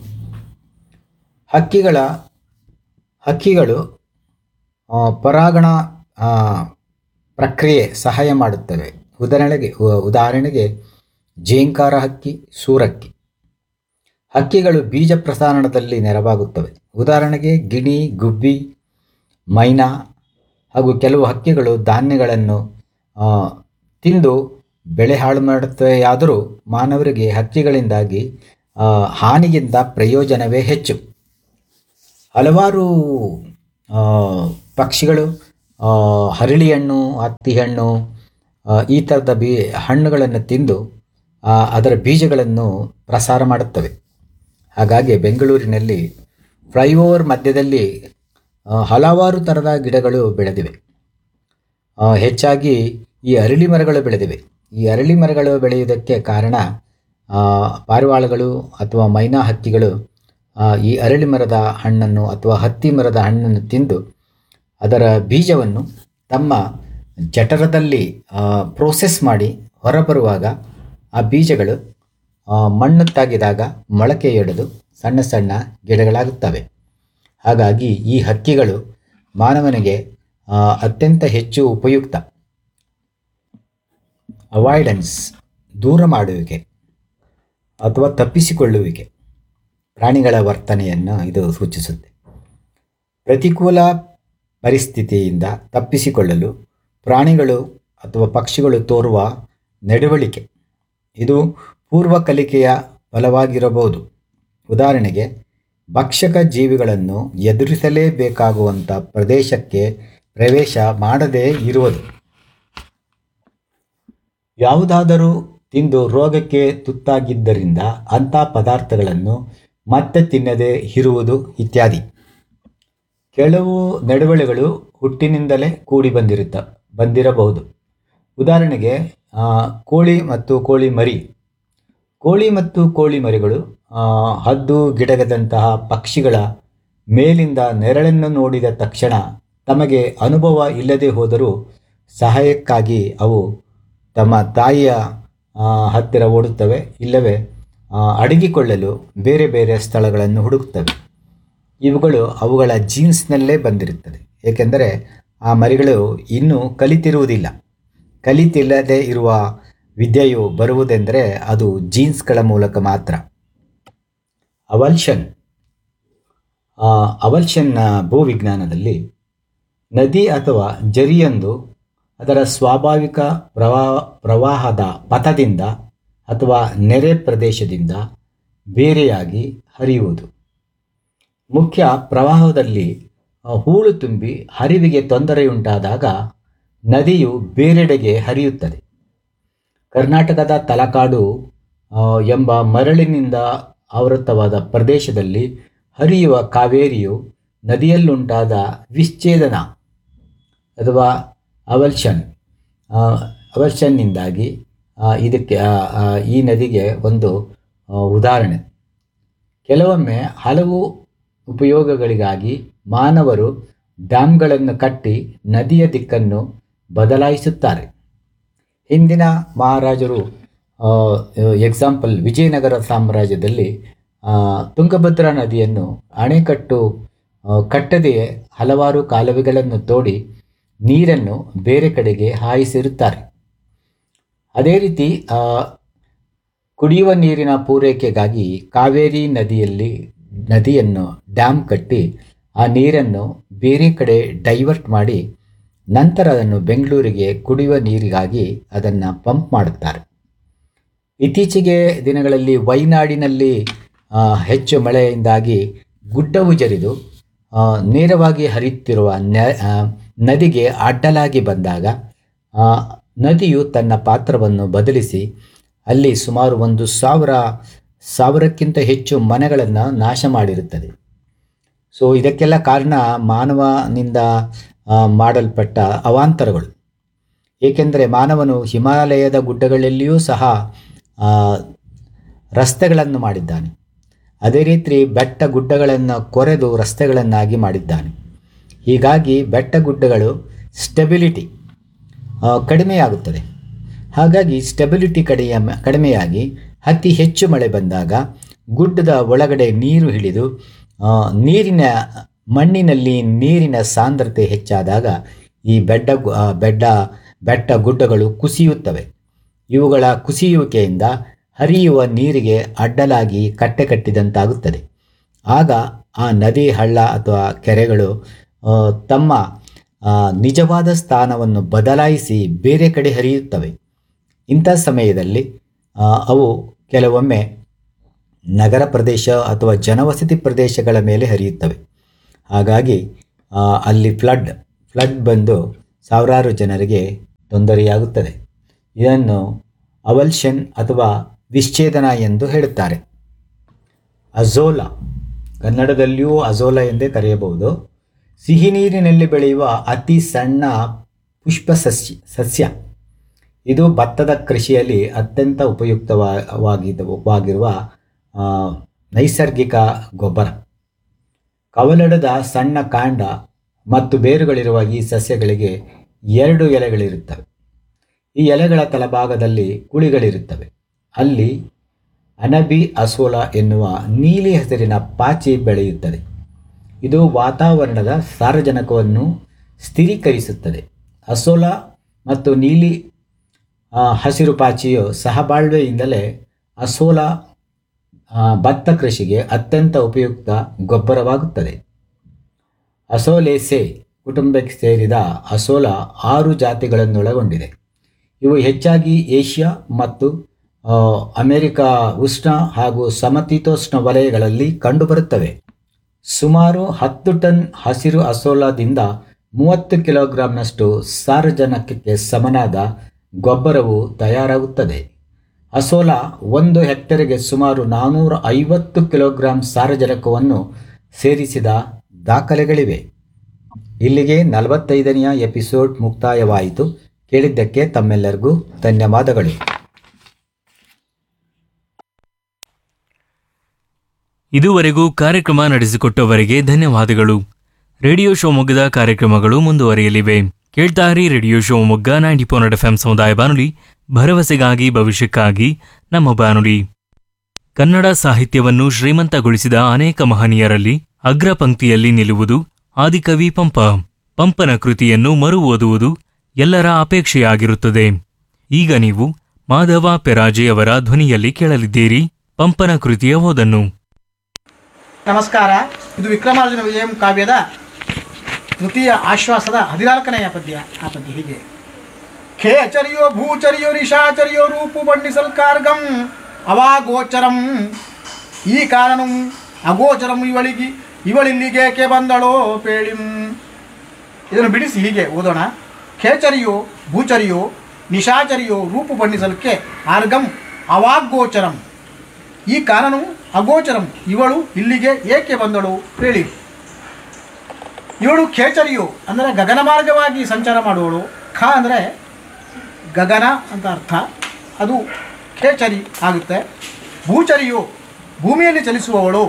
[SPEAKER 5] ಹಕ್ಕಿಗಳ ಹಕ್ಕಿಗಳು ಆ, ಪರಾಗಣ ಆ, ಪ್ರಕ್ರಿಯೆ ಸಹಾಯ ಮಾಡುತ್ತವೆ ಉದಾಹರಣೆಗೆ ಉ- ಉದಾಹರಣೆಗೆ ಜೇಂಕಾರ ಹಕ್ಕಿ ಸೂರಕ್ಕಿ ಹಕ್ಕಿಗಳು ಬೀಜ ಪ್ರಸಾರಣದಲ್ಲಿ ನೆರವಾಗುತ್ತವೆ ಉದಾಹರಣೆಗೆ ಗಿಣಿ ಗುಬ್ಬಿ ಮೈನಾ ಹಾಗೂ ಕೆಲವು ಹಕ್ಕಿಗಳು ಧಾನ್ಯಗಳನ್ನು ಆ, ತಿಂದು ಬೆಳೆ ಹಾಳು ಮಾಡುತ್ತವೆಯಾದರೂ ಮಾನವರಿಗೆ ಹಕ್ಕಿಗಳಿಂದಾಗಿ ಆ, ಹಾನಿಗಿಂತ ಪ್ರಯೋಜನವೇ ಹೆಚ್ಚು ಹಲವಾರು ಆ, ಪಕ್ಷಿಗಳು ಆ, ಹರಳಿ ಹಣ್ಣು ಹತ್ತಿ ಹಣ್ಣು ಆ, ಈ ಥರದ ಬೀ ಹಣ್ಣುಗಳನ್ನು ತಿಂದು ಆ, ಅದರ ಬೀಜಗಳನ್ನು ಪ್ರಸಾರ ಮಾಡುತ್ತವೆ ಹಾಗಾಗಿ ಬೆಂಗಳೂರಿನಲ್ಲಿ ಫ್ಲೈಓವರ್ ಮಧ್ಯದಲ್ಲಿ ಆ, ಹಲವಾರು ಥರದ ಗಿಡಗಳು ಬೆಳೆದಿವೆ ಆ, ಹೆಚ್ಚಾಗಿ ಈ ಅರಳಿ ಮರಗಳು ಬೆಳೆದಿವೆ ಈ ಅರಳಿ ಮರಗಳು ಬೆಳೆಯುವುದಕ್ಕೆ ಕಾರಣ ಆ, ಪಾರಿವಾಳಗಳು ಅಥವಾ ಮೈನಾ ಹಕ್ಕಿಗಳು ಆ, ಈ ಅರಳಿ ಮರದ ಹಣ್ಣನ್ನು ಅಥವಾ ಹತ್ತಿ ಮರದ ಹಣ್ಣನ್ನು ತಿಂದು ಅದರ ಬೀಜವನ್ನು ತಮ್ಮ ಜಠರದಲ್ಲಿ ಪ್ರೋಸೆಸ್ ಮಾಡಿ ಹೊರಬರುವಾಗ ಆ ಬೀಜಗಳು ಆ, ಮಣ್ಣು ತಾಗಿದಾಗ ಮೊಳಕೆಯೊಡೆದು ಸಣ್ಣ ಸಣ್ಣ ಗಿಡಗಳಾಗುತ್ತವೆ ಹಾಗಾಗಿ ಈ ಹಕ್ಕಿಗಳು ಮಾನವನಿಗೆ ಆ, ಅತ್ಯಂತ ಹೆಚ್ಚು ಉಪಯುಕ್ತ ಅವಾಯ್ಡೆನ್ಸ್ ದೂರ ಮಾಡುವಿಕೆ ಅಥವಾ ತಪ್ಪಿಸಿಕೊಳ್ಳುವಿಕೆ ಪ್ರಾಣಿಗಳ ವರ್ತನೆಯನ್ನು ಇದು ಸೂಚಿಸುತ್ತೆ ಪ್ರತಿಕೂಲ ಪರಿಸ್ಥಿತಿಯಿಂದ ತಪ್ಪಿಸಿಕೊಳ್ಳಲು ಪ್ರಾಣಿಗಳು ಅಥವಾ ಪಕ್ಷಿಗಳು ತೋರುವ ನಡವಳಿಕೆ ಇದು ಪೂರ್ವ ಕಲಿಕೆಯ ಫಲವಾಗಿರಬಹುದು ಉದಾಹರಣೆಗೆ ಭಕ್ಷಕ ಜೀವಿಗಳನ್ನು ಎದುರಿಸಲೇಬೇಕಾಗುವಂಥ ಪ್ರದೇಶಕ್ಕೆ ಪ್ರವೇಶ ಮಾಡದೇ ಇರುವುದು ಯಾವುದಾದರೂ ತಿಂದು ರೋಗಕ್ಕೆ ತುತ್ತಾಗಿದ್ದರಿಂದ ಅಂಥ ಪದಾರ್ಥಗಳನ್ನು ಮತ್ತೆ ತಿನ್ನದೇ ಇರುವುದು ಇತ್ಯಾದಿ ಕೆಲವು ನಡವಳಿಗಳು ಹುಟ್ಟಿನಿಂದಲೇ ಕೂಡಿ ಬಂದಿರುತ್ತ ಬಂದಿರಬಹುದು ಉದಾಹರಣೆಗೆ ಆ, ಕೋಳಿ ಮತ್ತು ಕೋಳಿ ಮರಿ ಕೋಳಿ ಮತ್ತು ಕೋಳಿ ಮರಿಗಳು ಆ, ಹದ್ದು ಗಿಡಗದಂತಹ ಪಕ್ಷಿಗಳ ಮೇಲಿಂದ ನೆರಳನ್ನು ನೋಡಿದ ತಕ್ಷಣ ತಮಗೆ ಅನುಭವ ಇಲ್ಲದೆ ಹೋದರೂ ಸಹಾಯಕ್ಕಾಗಿ ಅವು ತಮ್ಮ ತಾಯಿಯ ಆ, ಹತ್ತಿರ ಓಡುತ್ತವೆ ಇಲ್ಲವೇ ಆ, ಅಡಗಿಕೊಳ್ಳಲು ಬೇರೆ ಬೇರೆ ಸ್ಥಳಗಳನ್ನು ಹುಡುಕ್ತವೆ ಇವುಗಳು ಅವುಗಳ ಜೀನ್ಸ್ನಲ್ಲೇ ಬಂದಿರುತ್ತದೆ ಏಕೆಂದರೆ ಆ ಮರಿಗಳು ಇನ್ನೂ ಕಲಿತಿರುವುದಿಲ್ಲ ಕಲಿತಿಲ್ಲದೆ ಇರುವ ವಿದ್ಯೆಯು ಬರುವುದೆಂದರೆ ಅದು ಜೀನ್ಸ್ಗಳ ಮೂಲಕ ಮಾತ್ರ ಅವಲ್ಷನ್ ಆ, ಅವಲ್ಷನ್ನ ಭೂವಿಜ್ಞಾನದಲ್ಲಿ ನದಿ ಅಥವಾ ಜರಿಯೊಂದು ಅದರ ಸ್ವಾಭಾವಿಕ ಪ್ರವಾಹ ಪ್ರವಾಹದ ಪಥದಿಂದ ಅಥವಾ ನೆರೆ ಪ್ರದೇಶದಿಂದ ಬೇರೆಯಾಗಿ ಹರಿಯುವುದು ಮುಖ್ಯ ಪ್ರವಾಹದಲ್ಲಿ ಆ, ಹೂಳು ತುಂಬಿ ಹರಿವಿಗೆ ತೊಂದರೆಯುಂಟಾದಾಗ ನದಿಯು ಬೇರೆಡೆಗೆ ಹರಿಯುತ್ತದೆ ಕರ್ನಾಟಕದ ತಲಕಾಡು ಆ, ಎಂಬ ಮರಳಿನಿಂದ ಆವೃತವಾದ ಪ್ರದೇಶದಲ್ಲಿ ಹರಿಯುವ ಕಾವೇರಿಯು ನದಿಯಲ್ಲುಂಟಾದ ವಿಚ್ಛೇದನ ಅಥವಾ ಅವಲ್ಷನ್ ಆ, ಅವಲ್ಷನ್ನಿಂದಾಗಿ ಆ, ಇದಕ್ಕೆ ಆ, ಆ, ಈ ನದಿಗೆ ಒಂದು ಆ, ಉದಾಹರಣೆ ಕೆಲವೊಮ್ಮೆ ಹಲವು ಉಪಯೋಗಗಳಿಗಾಗಿ ಮಾನವರು ಡ್ಯಾಮ್ಗಳನ್ನು ಕಟ್ಟಿ ನದಿಯ ದಿಕ್ಕನ್ನು ಬದಲಾಯಿಸುತ್ತಾರೆ ಹಿಂದಿನ ಮಹಾರಾಜರು ಎಕ್ಸಾಂಪಲ್ ವಿಜಯನಗರ ಸಾಮ್ರಾಜ್ಯದಲ್ಲಿ ಆ, ತುಂಗಭದ್ರಾ ನದಿಯನ್ನು ಅಣೆಕಟ್ಟು ಆ, ಕಟ್ಟದೆಯೇ ಹಲವಾರು ಕಾಲುವೆಗಳನ್ನು ತೋಡಿ ನೀರನ್ನು ಬೇರೆ ಕಡೆಗೆ ಹಾಯಿಸಿರುತ್ತಾರೆ ಅದೇ ರೀತಿ ಆ, ಕುಡಿಯುವ ನೀರಿನ ಪೂರೈಕೆಗಾಗಿ ಕಾವೇರಿ ನದಿಯಲ್ಲಿ ನದಿಯನ್ನು ಡ್ಯಾಮ್ ಕಟ್ಟಿ ಆ ನೀರನ್ನು ಬೇರೆ ಕಡೆ ಡೈವರ್ಟ್ ಮಾಡಿ ನಂತರ ಅದನ್ನು ಬೆಂಗಳೂರಿಗೆ ಕುಡಿಯುವ ನೀರಿಗಾಗಿ ಅದನ್ನು ಪಂಪ್ ಮಾಡುತ್ತಾರೆ ಇತ್ತೀಚೆಗೆ ದಿನಗಳಲ್ಲಿ ವೈನಾಡಿನಲ್ಲಿ ಆ, ಹೆಚ್ಚು ಮಳೆಯಿಂದಾಗಿ ಗುಡ್ಡವು ಜರಿದು ಆ, ನೇರವಾಗಿ ಹರಿಯುತ್ತಿರುವ ನ- ಆ, ನದಿಗೆ ಅಡ್ಡಲಾಗಿ ಬಂದಾಗ ಆ, ನದಿಯು ತನ್ನ ಪಾತ್ರವನ್ನು ಬದಲಿಸಿ ಅಲ್ಲಿ ಸುಮಾರು ಒಂದು ಸಾವಿರ ಸಾವಿರಕ್ಕಿಂತ ಹೆಚ್ಚು ಮನೆಗಳನ್ನು ನಾಶ ಮಾಡಿರುತ್ತದೆ ಸೊ ಇದಕ್ಕೆಲ್ಲ ಕಾರಣ ಮಾನವನಿಂದ ಆ, ಮಾಡಲ್ಪಟ್ಟ ಅವಾಂತರಗಳು ಏಕೆಂದರೆ ಮಾನವನು ಹಿಮಾಲಯದ ಗುಡ್ಡಗಳಲ್ಲಿಯೂ ಸಹ ಆ, ರಸ್ತೆಗಳನ್ನು ಮಾಡಿದ್ದಾನೆ ಅದೇ ರೀತಿ ಬೆಟ್ಟ ಗುಡ್ಡಗಳನ್ನು ಕೊರೆದು ರಸ್ತೆಗಳನ್ನಾಗಿ ಮಾಡಿದ್ದಾನೆ ಹೀಗಾಗಿ ಬೆಟ್ಟ ಗುಡ್ಡಗಳು ಸ್ಟೆಬಿಲಿಟಿ ಆ, ಕಡಿಮೆಯಾಗುತ್ತದೆ ಹಾಗಾಗಿ ಸ್ಟೆಬಿಲಿಟಿ ಕಡೆಯ ಕಡಿಮೆಯಾಗಿ ಅತಿ ಹೆಚ್ಚು ಮಳೆ ಬಂದಾಗ ಗುಡ್ಡದ ಒಳಗಡೆ ನೀರು ಹಿಡಿದು ಆ, ನೀರಿನ ಮಣ್ಣಿನಲ್ಲಿ ನೀರಿನ ಸಾಂದ್ರತೆ ಹೆಚ್ಚಾದಾಗ ಈ ಬೆಡ್ಡ ಗು- ಆ, ಬೆಡ್ಡ ಬೆಟ್ಟ ಗುಡ್ಡಗಳು ಕುಸಿಯುತ್ತವೆ ಇವುಗಳ ಕುಸಿಯುವಿಕೆಯಿಂದ ಹರಿಯುವ ನೀರಿಗೆ ಅಡ್ಡಲಾಗಿ ಕಟ್ಟೆ ಕಟ್ಟಿದಂತಾಗುತ್ತದೆ ಆಗ ಆ ನದಿ ಹಳ್ಳ ಅಥವಾ ಕೆರೆಗಳು ಆ, ತಮ್ಮ ಆ, ನಿಜವಾದ ಸ್ಥಾನವನ್ನು ಬದಲಾಯಿಸಿ ಬೇರೆ ಕಡೆ ಹರಿಯುತ್ತವೆ ಇಂಥ ಸಮಯದಲ್ಲಿ ಆ, ಅವು ಕೆಲವೊಮ್ಮೆ ನಗರ ಪ್ರದೇಶ ಅಥವಾ ಜನವಸತಿ ಪ್ರದೇಶಗಳ ಮೇಲೆ ಹರಿಯುತ್ತವೆ ಹಾಗಾಗಿ ಆ, ಅಲ್ಲಿ ಫ್ಲಡ್ ಫ್ಲಡ್ ಬಂದು ಸಾವಿರಾರು ಜನರಿಗೆ ತೊಂದರೆಯಾಗುತ್ತದೆ ಇದನ್ನು ಅವಲ್ಷನ್ ಅಥವಾ ವಿಚ್ಛೇದನ ಎಂದು ಹೇಳುತ್ತಾರೆ ಅಜೋಲಾ ಕನ್ನಡದಲ್ಲಿಯೂ ಅಜೋಲಾ ಎಂದೇ ಕರೆಯಬಹುದು ಸಿಹಿ ನೀರಿನಲ್ಲಿ ಬೆಳೆಯುವ ಅತಿ ಸಣ್ಣ ಪುಷ್ಪ ಸಸ್ಯ ಸಸ್ಯ ಇದು ಭತ್ತದ ಕೃಷಿಯಲ್ಲಿ ಅತ್ಯಂತ ಉಪಯುಕ್ತವಾಗಿರುವ ಆ, ನೈಸರ್ಗಿಕ ಗೊಬ್ಬರ ಕವಲಡದ ಸಣ್ಣ ಕಾಂಡ ಮತ್ತು ಬೇರುಗಳಿರುವ ಈ ಸಸ್ಯಗಳಿಗೆ ಎರಡು ಎಲೆಗಳಿರುತ್ತವೆ ಈ ಎಲೆಗಳ ತಳಭಾಗದಲ್ಲಿ ಕುಳಿಗಳಿರುತ್ತವೆ ಅಲ್ಲಿ ಅನಬಿ ಅಸೋಲ ಎನ್ನುವ ನೀಲಿ ಹಸಿರಿನ ಪಾಚಿ ಬೆಳೆಯುತ್ತದೆ ಇದು ವಾತಾವರಣದ ಸಾರಜನಕವನ್ನು ಸ್ಥಿರೀಕರಿಸುತ್ತದೆ ಅಸೋಲ ಮತ್ತು ನೀಲಿ ಆ, ಹಸಿರು ಪಾಚಿಯು ಸಹಬಾಳ್ವೆಯಿಂದಲೇ ಅಸೋಲ ಆ, ಭತ್ತ ಕೃಷಿಗೆ ಅತ್ಯಂತ ಉಪಯುಕ್ತ ಗೊಬ್ಬರವಾಗುತ್ತದೆ ಅಸೋಲೇಸೆ ಕುಟುಂಬಕ್ಕೆ ಸೇರಿದ ಅಸೋಲ ಆರು ಜಾತಿಗಳನ್ನೊಳಗೊಂಡಿದೆ ಇವು ಹೆಚ್ಚಾಗಿ ಏಷ್ಯಾ ಮತ್ತು ಆ, ಅಮೆರಿಕ ಉಷ್ಣ ಹಾಗೂ ಸಮತೀತೋಷ್ಣ ವಲಯಗಳಲ್ಲಿ ಕಂಡುಬರುತ್ತವೆ ಸುಮಾರು ಹತ್ತು ಟನ್ ಹಸಿರು ಅಸೋಲಾದಿಂದ ಮೂವತ್ತು ಕಿಲೋಗ್ರಾಂನಷ್ಟು ಸಾರಜನಕಕ್ಕೆ ಸಮನಾದ ಗೊಬ್ಬರವು ತಯಾರಾಗುತ್ತದೆ ಅಸೋಲಾ ಒಂದು ಹೆಕ್ಟೇರಿಗೆ ಸುಮಾರು ನಾನ್ನೂರ ಐವತ್ತು ಕಿಲೋಗ್ರಾಂ ಸಾರಜನಕವನ್ನು ಸೇರಿಸಿದ ದಾಖಲೆಗಳಿವೆ ಇಲ್ಲಿಗೆ ನಲವತ್ತೈದನೆಯ ಎಪಿಸೋಡ್ ಮುಕ್ತಾಯವಾಯಿತು ಕೇಳಿದ್ದಕ್ಕೆ ತಮ್ಮೆಲ್ಲರಿಗೂ ಧನ್ಯವಾದಗಳು
[SPEAKER 4] ಇದುವರೆಗೂ ಕಾರ್ಯಕ್ರಮ ನಡೆಸಿಕೊಟ್ಟವರಿಗೆ ಧನ್ಯವಾದಗಳು ರೇಡಿಯೋ ಶಿವಮೊಗ್ಗದ ಕಾರ್ಯಕ್ರಮಗಳು ಮುಂದುವರಿಯಲಿವೆ ಕೇಳ್ತಾರಿ radio Shivamogga ninety four F M ಸಮುದಾಯ ಬಾನುಲಿ ಭರವಸೆಗಾಗಿ ಭವಿಷ್ಯಕ್ಕಾಗಿ ನಮ್ಮ ಬಾನುಲಿ ಕನ್ನಡ ಸಾಹಿತ್ಯವನ್ನು ಶ್ರೀಮಂತಗೊಳಿಸಿದ ಅನೇಕ ಮಹನೀಯರಲ್ಲಿ ಅಗ್ರ ಪಂಕ್ತಿಯಲ್ಲಿ ನಿಲ್ಲುವುದು ಆದಿಕವಿ ಪಂಪ ಪಂಪನ ಕೃತಿಯನ್ನು ಮರು ಓದುವುದು ಎಲ್ಲರ ಅಪೇಕ್ಷೆಯಾಗಿರುತ್ತದೆ ಈಗ ನೀವು ಮಾಧವ ಪೆರಾಜೆಯವರ ಧ್ವನಿಯಲ್ಲಿ ಕೇಳಲಿದ್ದೀರಿ ಪಂಪನ ಕೃತಿಯ ಓದನ್ನು
[SPEAKER 6] ನಮಸ್ಕಾರ ಇದು ವಿಕ್ರಮಾರ್ಜುನ ವಿಜಯಂ ಕಾವ್ಯದ ತೃತೀಯ ಆಶ್ವಾಸದ ಹದಿನಾಲ್ಕನೆಯ ಪದ್ಯ ಆ ಪದ್ಯ ಹೀಗೆ ಖೇಚರಿಯೋ ಭೂಚರಿಯೋ ನಿಶಾಚರಿಯೋ ರೂಪು ಬಣ್ಣಿಸಲ್ಕಾರ್ಗಂ ಅವಾಗೋಚರಂ ಈ ಕಾರಣಂ ಅಗೋಚರಂ ಇವಳಿಗೆ ಇವಳಿಲ್ಲಿಗೇಕೆ ಬಂದಳೋ ಪೇಳಿಂ ಇದನ್ನು ಬಿಡಿಸಿ ಹೀಗೆ ಓದೋಣ ಖೇಚರಿಯೋ ಭೂಚರಿಯೋ ನಿಶಾಚರಿಯೋ ರೂಪು ಬಣ್ಣಿಸಲಿಕ್ಕೆ ಆರ್ಗಂ ಅವಾಗೋಚರಂ ಈ ಕಾರಣವು ಅಗೋಚರಂ ಇವಳು ಇಲ್ಲಿಗೆ ಏಕೆ ಬಂದಳು ಹೇಳಿ ಇವಳು ಖೇಚರಿಯು ಅಂದರೆ ಗಗನ ಮಾರ್ಗವಾಗಿ ಸಂಚಾರ ಮಾಡುವಳು ಖ ಅಂದರೆ ಗಗನ ಅಂತ ಅರ್ಥ ಅದು ಖೇಚರಿ ಆಗುತ್ತೆ ಭೂಚರಿಯು ಭೂಮಿಯಲ್ಲಿ ಚಲಿಸುವವಳು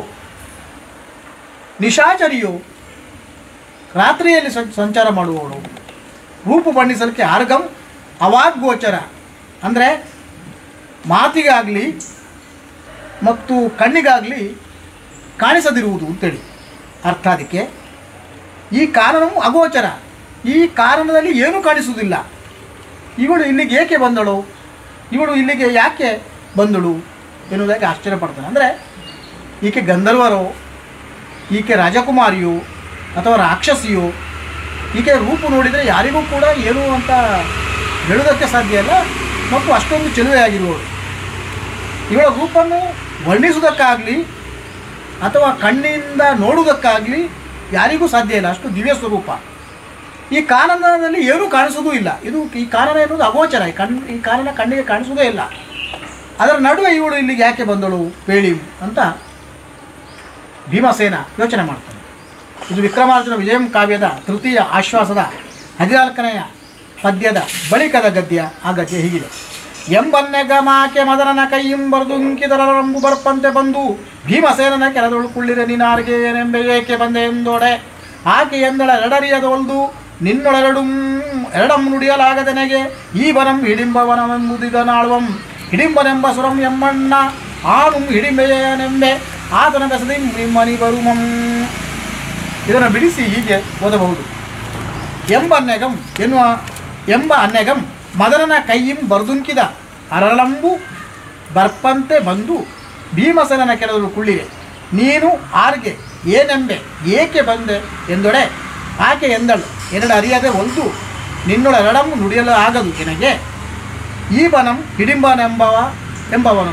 [SPEAKER 6] ನಿಶಾಚರಿಯು ರಾತ್ರಿಯಲ್ಲಿ ಸಂ- ಸಂಚಾರ ಮಾಡುವವಳು ರೂಪು ಬಣ್ಣಿಸಲಿಕ್ಕೆ ಆರ್ಗಂ ಅವಾಗ್ಗೋಚರ ಅಂದರೆ ಮಾತಿಗಾಗಲಿ ಮತ್ತು ಕಣ್ಣಿಗಾಗಲಿ ಕಾಣಿಸದಿರುವುದು ಅಂತೇಳಿ ಅರ್ಥ ಅದಕ್ಕೆ ಈ ಕಾರಣವು ಅಗೋಚರ ಈ ಕಾರಣದಲ್ಲಿ ಏನೂ ಕಾಣಿಸುವುದಿಲ್ಲ ಇವಳು ಇಲ್ಲಿಗೆ ಏಕೆ ಬಂದಳು ಇವಳು ಇಲ್ಲಿಗೆ ಯಾಕೆ ಬಂದಳು ಎನ್ನುವುದಾಗಿ ಆಶ್ಚರ್ಯ ಪಡ್ತಾನೆ ಅಂದರೆ ಈಕೆ ಗಂಧರ್ವರೋ ಈಕೆ ರಾಜಕುಮಾರಿಯೋ ಅಥವಾ ರಾಕ್ಷಸಿಯೋ ಈಕೆ ರೂಪು ನೋಡಿದರೆ ಯಾರಿಗೂ ಕೂಡ ಏನು ಅಂತ ಹೇಳುವುದಕ್ಕೆ ಸಾಧ್ಯ ಇಲ್ಲ ಮತ್ತು ಅಷ್ಟೊಂದು ಚೆಲುವೆಯಾಗಿರುವಳು ಇವಳ ರೂಪನ್ನು ವರ್ಣಿಸುವುದಕ್ಕಾಗಲಿ ಅಥವಾ ಕಣ್ಣಿಂದ ನೋಡುವುದಕ್ಕಾಗಲಿ ಯಾರಿಗೂ ಸಾಧ್ಯ ಇಲ್ಲ ಅಷ್ಟು ದಿವ್ಯ ಸ್ವರೂಪ ಈ ಕಾನನದಲ್ಲಿ ಏನೂ ಕಾಣಿಸೋದೂ ಇಲ್ಲ ಇದು ಈ ಕಾನನ ಎನ್ನುವುದು ಅಗೋಚರ ಈ ಕಣ್ ಈ ಕಾನನ ಕಣ್ಣಿಗೆ ಕಾಣಿಸುವುದೇ ಇಲ್ಲ ಅದರ ನಡುವೆ ಇವಳು ಇಲ್ಲಿಗೆ ಯಾಕೆ ಬಂದಳು ಪೇಳಿ ಅಂತ ಭೀಮಸೇನ ಯೋಚನೆ ಮಾಡ್ತಾನೆ ಇದು ವಿಕ್ರಮಾರ್ಜುನ ವಿಜಯಂ ಕಾವ್ಯದ ತೃತೀಯ ಆಶ್ವಾಸದ ಹದಿನಾಲ್ಕನೆಯ ಪದ್ಯದ ಬಳಿಕದ ಗದ್ಯ ಆ ಗದ್ಯ ಹೀಗಿದೆ ಎಂಬನ್ನೆಗ ಮಾಕೆ ಮದರನ ಕೈಯಿಂ ಬರ್ದುಂಕಿದರಂಬು ಬರ್ಪಂತೆ ಬಂದು ಭೀಮಸೇನನ ಕೆಳದೊಳು ಕುಳ್ಳಿರೆ ನೀನಾರ್ಗೆ ಏನೆಂಬೆ ಏಕೆ ಬಂದೆ ಎಂದೋಡೆ ಆಕೆ ಎಂದಳ ಎರಡರಿಯದೊಲ್ದು ನಿನ್ನೊಳೆರಡು ಎರಡಂ ನುಡಿಯಲಾಗದೆನಗೆ ಈ ಬನಂ ಹಿಡಿಂಬವನವೆಂಬುದಿದ ನಾಳುವಂ ಹಿಡಿಂಬನೆಂಬ ಸುರಂ ಎಮ್ಮಣ್ಣ ಆನುಂ ಹಿಡಿಂಬೆಯನೆಂಬೆ ಆತನ ಬೆಸದಿ ನಿಮ್ಮನಿ ಬರುಮಂ ಇದನ್ನು ಬಿಡಿಸಿ ಹೀಗೆ ಓದಬಹುದು ಎಂಬ ಅನ್ನೆಗಂ ಎನ್ನುವ ಎಂಬ ಅನ್ನೆಗಂ ಮದನನ ಕೈಯಿಂ ಬರ್ದುಂಕಿದ ಅರಳಂಬು ಬರ್ಪಂತೆ ಬಂದು ಭೀಮಸೇನನ ಕೆಳದಳು ಕುಳ್ಳಿರೆ ನೀನು ಆರ್ಗೆ ಏನೆಂಬೆ ಏಕೆ ಬಂದೆ ಎಂದೊಡೆ ಆಕೆ ಎಂದಳು ಎರಡು ಅರಿಯದೆ ಒಂದು ನಿನ್ನೊಳೆರಡಂ ನುಡಿಯಲು ಆಗದು ನಿನಗೆ ಈ ಬನಂ ಹಿಡಿಂಬನೆಂಬವ ಎಂಬವನು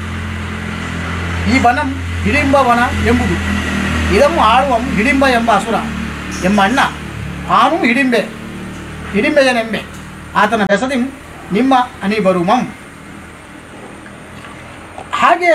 [SPEAKER 6] ಈ ಬನಂ ಹಿಡಿಂಬವನ ಎಂಬುದು ಇದನ್ನು ಆಳುವಂ ಹಿಡಿಂಬ ಎಂಬ ಅಸುರ ಎಂಬ ಅಣ್ಣ ಆನು ಹಿಡಿಂಬೆ ಹಿಡಿಂಬೆಯನೆಂಬೆ ಆತನ ಬೆಸದಿಂ ನಿಮ್ಮ ಅನಿ ಬರುಮಂ ಹಾಗೆ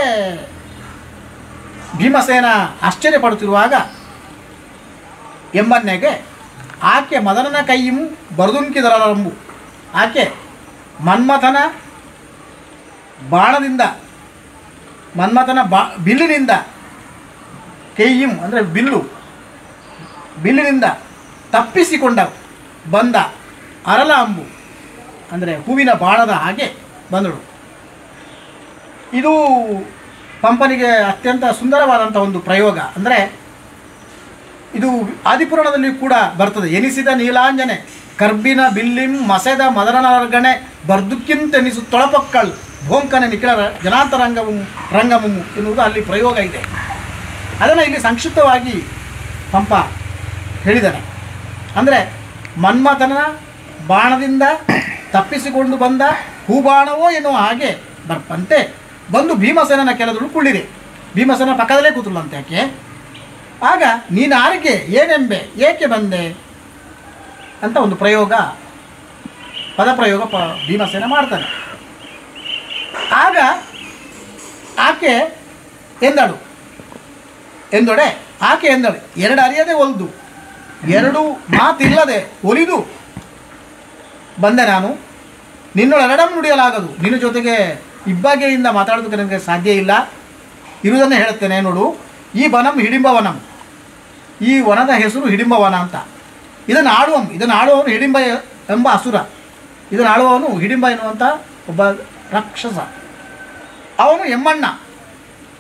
[SPEAKER 6] ಭೀಮಸೇನ ಆಶ್ಚರ್ಯಪಡುತ್ತಿರುವಾಗ ಎಂಬನ್ನೆಗೆ ಆಕೆ ಮದನನ ಕೈಯಿಂ ಬರದುಂಕಿದರಂಬು ಆಕೆ ಮನ್ಮಥನ ಬಾಣದಿಂದ ಮನ್ಮಥನ ಬಾ ಬಿಲ್ಲಿನಿಂದ ಕೈಯಿಂ ಅಂದರೆ ಬಿಲ್ಲು ಬಿಲ್ಲಿನಿಂದ ತಪ್ಪಿಸಿಕೊಂಡ ಬಂದ ಅರಳ ಅಂಬು ಅಂದರೆ ಹೂವಿನ ಬಾಣದ ಹಾಗೆ ಬಂದಳು ಇದು ಪಂಪನಿಗೆ ಅತ್ಯಂತ ಸುಂದರವಾದಂಥ ಒಂದು ಪ್ರಯೋಗ ಅಂದರೆ ಇದು ಆದಿಪುರಾಣದಲ್ಲಿ ಕೂಡ ಬರ್ತದೆ ಎನಿಸಿದ ನೀಲಾಂಜನೆ ಕರ್ಬಿನ ಬಿಲ್ಲಿಂ ಮಸೆದ ಮದರನರ್ಗಣೆ ಬರ್ದುಕ್ಕಿಂತೆನಿಸು ತೊಳಪಕ್ಕಳ್ ಭೋಂಕನೆ ನಿಖಿಳ ಜನಾಂತರಂಗವು ರಂಗಮು ಎನ್ನುವುದು ಅಲ್ಲಿ ಪ್ರಯೋಗ ಇದೆ ಅದನ್ನು ಇಲ್ಲಿ ಸಂಕ್ಷಿಪ್ತವಾಗಿ ಪಂಪ ಹೇಳಿದ್ದಾನೆ ಅಂದರೆ ಮನ್ಮಥನ ಬಾಣದಿಂದ ತಪ್ಪಿಸಿಕೊಂಡು ಬಂದ ಹೂಬಾಣವೋ ಎನ್ನುವ ಹಾಗೆ ಬರ್ಪಂತೆ ಬಂದು ಭೀಮಸೇನನ ಕೆಲದಳು ಕುಳ್ಳಿರಿ ಭೀಮಸೇನ ಪಕ್ಕದಲ್ಲೇ ಕೂತಳಂತೆ ಯಾಕೆ ಆಗ ನೀನು ಆರಿಗೆ ಏನೆಂಬೆ ಏಕೆ ಬಂದೆ ಅಂತ ಒಂದು ಪ್ರಯೋಗ ಪದಪ್ರಯೋಗ ಪ ಭೀಮಸೇನ ಮಾಡ್ತಾನೆ ಆಗ ಆಕೆ ಎಂದಳು ಎಂದೊಡೆ ಆಕೆ ಎಂದಳು ಎರಡು ಅರಿಯದೆ ಒಲ್ದು ಎರಡು ಮಾತಿಲ್ಲದೆ ಒಲಿದು ಬಂದೆ ನಾನು ನಿನ್ನೊಳೆರಡಂ ನುಡಿಯಲಾಗದು ನಿನ್ನ ಜೊತೆಗೆ ಇಬ್ಬಗೆಯಿಂದ ಮಾತಾಡೋದಕ್ಕೆ ನನಗೆ ಸಾಧ್ಯ ಇಲ್ಲ ಇರುವುದನ್ನೇ ಹೇಳುತ್ತೇನೆ ನೋಡು ಈ ವನಂ ಹಿಡಿಂಬ ವನಂ ಈ ವನದ ಹೆಸರು ಹಿಡಿಂಬ ವನ ಅಂತ ಇದನ್ನು ಆಳುವಂ ಇದನ್ನು ಆಳುವವನು ಹಿಡಿಂಬ ಎಂಬ ಅಸುರ ಇದನ್ನು ಆಳುವವನು ಹಿಡಿಂಬ ಎನ್ನುವಂಥ ಒಬ್ಬ ರಾಕ್ಷಸ ಅವನು ಎಮ್ಮಣ್ಣ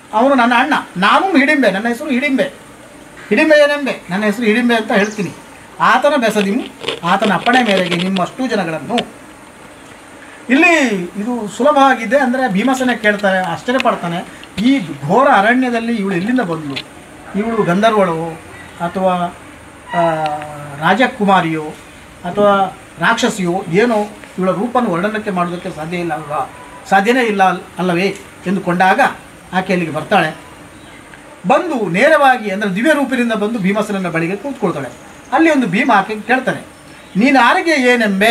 [SPEAKER 6] ಅವನು ನನ್ನ ಅಣ್ಣ ನಾನು ಹಿಡಿಂಬೆ ನನ್ನ ಹೆಸರು ಹಿಡಿಂಬೆ ಹಿಡಿಂಬೆ ಏನೆಂಬೆ ನನ್ನ ಹೆಸರು ಹಿಡಿಂಬೆ ಅಂತ ಹೇಳ್ತೀನಿ ಆತನ ಬೆಸದಿಮು ಆತನ ಅಪ್ಪಣೆ ಮೇರೆಗೆ ನಿಮ್ಮಷ್ಟು ಜನಗಳನ್ನು ಇಲ್ಲಿ ಇದು ಸುಲಭವಾಗಿದೆ ಅಂದರೆ ಭೀಮಸೇನ ಕೇಳ್ತಾರೆ ಆಶ್ಚರ್ಯ ಪಡ್ತಾನೆ ಈ ಘೋರ ಅರಣ್ಯದಲ್ಲಿ ಇವಳು ಎಲ್ಲಿಂದ ಬಂದಳು ಇವಳು ಗಂಧರ್ವಳು ಅಥವಾ ಆ, ರಾಜಕುಮಾರಿಯೋ ಅಥವಾ ರಾಕ್ಷಸಿಯೋ ಏನೋ ಇವಳ ರೂಪನ್ನು ವರ್ಣನಕ್ಕೆ ಮಾಡೋದಕ್ಕೆ ಸಾಧ್ಯ ಇಲ್ಲ ಅಲ್ವಾ ಸಾಧ್ಯನೇ ಇಲ್ಲ ಅಲ್- ಅಲ್ಲವೇ ಎಂದುಕೊಂಡಾಗ ಆಕೆ ಅಲ್ಲಿಗೆ ಬರ್ತಾಳೆ ಬಂದು ನೇರವಾಗಿ ಅಂದರೆ ದಿವ್ಯ ರೂಪಿನಿಂದ ಬಂದು ಭೀಮಸೇನನ ಬಳಿಗೆ ಕೂತ್ಕೊಳ್ತಾಳೆ ಅಲ್ಲಿ ಒಂದು ಭೀಮ ಆಕೆ ಕೇಳ್ತಾನೆ ನೀನು ಆರಿಗೆ ಏನೆಂಬೆ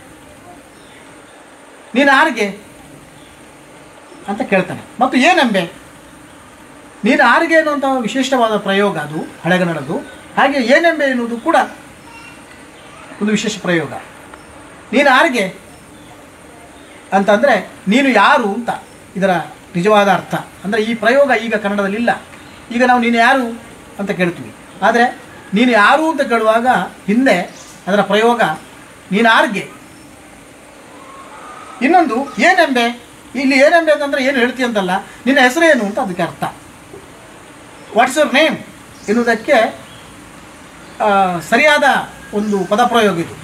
[SPEAKER 6] ನೀನು ಆರಿಗೆ ಅಂತ ಕೇಳ್ತಾನೆ ಮತ್ತು ಏನೆಂಬೆ ನೀನು ಆರಿಗೆ ಅನ್ನುವಂಥ ವಿಶಿಷ್ಟವಾದ ಪ್ರಯೋಗ ಅದು ಹಳೆಗನ್ನಡದ್ದು ಹಾಗೆ ಏನೆಂಬೆ ಎನ್ನುವುದು ಕೂಡ ಒಂದು ವಿಶೇಷ ಪ್ರಯೋಗ ನೀನು ಆರಿಗೆ ಅಂತಂದರೆ ನೀನು ಯಾರು ಅಂತ ಇದರ ನಿಜವಾದ ಅರ್ಥ ಅಂದರೆ ಈ ಪ್ರಯೋಗ ಈಗ ಕನ್ನಡದಲ್ಲಿ ಇಲ್ಲ ಈಗ ನಾವು ನೀನು ಯಾರು ಅಂತ ಕೇಳ್ತೀವಿ ಆದರೆ ನೀನು ಯಾರು ಅಂತ ಕೇಳುವಾಗ ಹಿಂದೆ ಅದರ ಪ್ರಯೋಗ ನೀನು ಆರ್ಗೆ ಇನ್ನೊಂದು ಏನೆಂಬೆ ಇಲ್ಲಿ ಏನೆಂಬೆ ಅಂತಂದ್ರೆ ಏನು ಹೇಳ್ತೀಯ ಅಂತಲ್ಲ ನಿನ್ನ ಹೆಸರೇನು ಅಂತ ಅದಕ್ಕೆ ಅರ್ಥ ವಾಟ್ಸ್ ಯುವರ್ ನೇಮ್ ಎನ್ನುವುದಕ್ಕೆ ಆ, ಸರಿಯಾದ ಒಂದು ಪದಪ್ರಯೋಗ ಇದು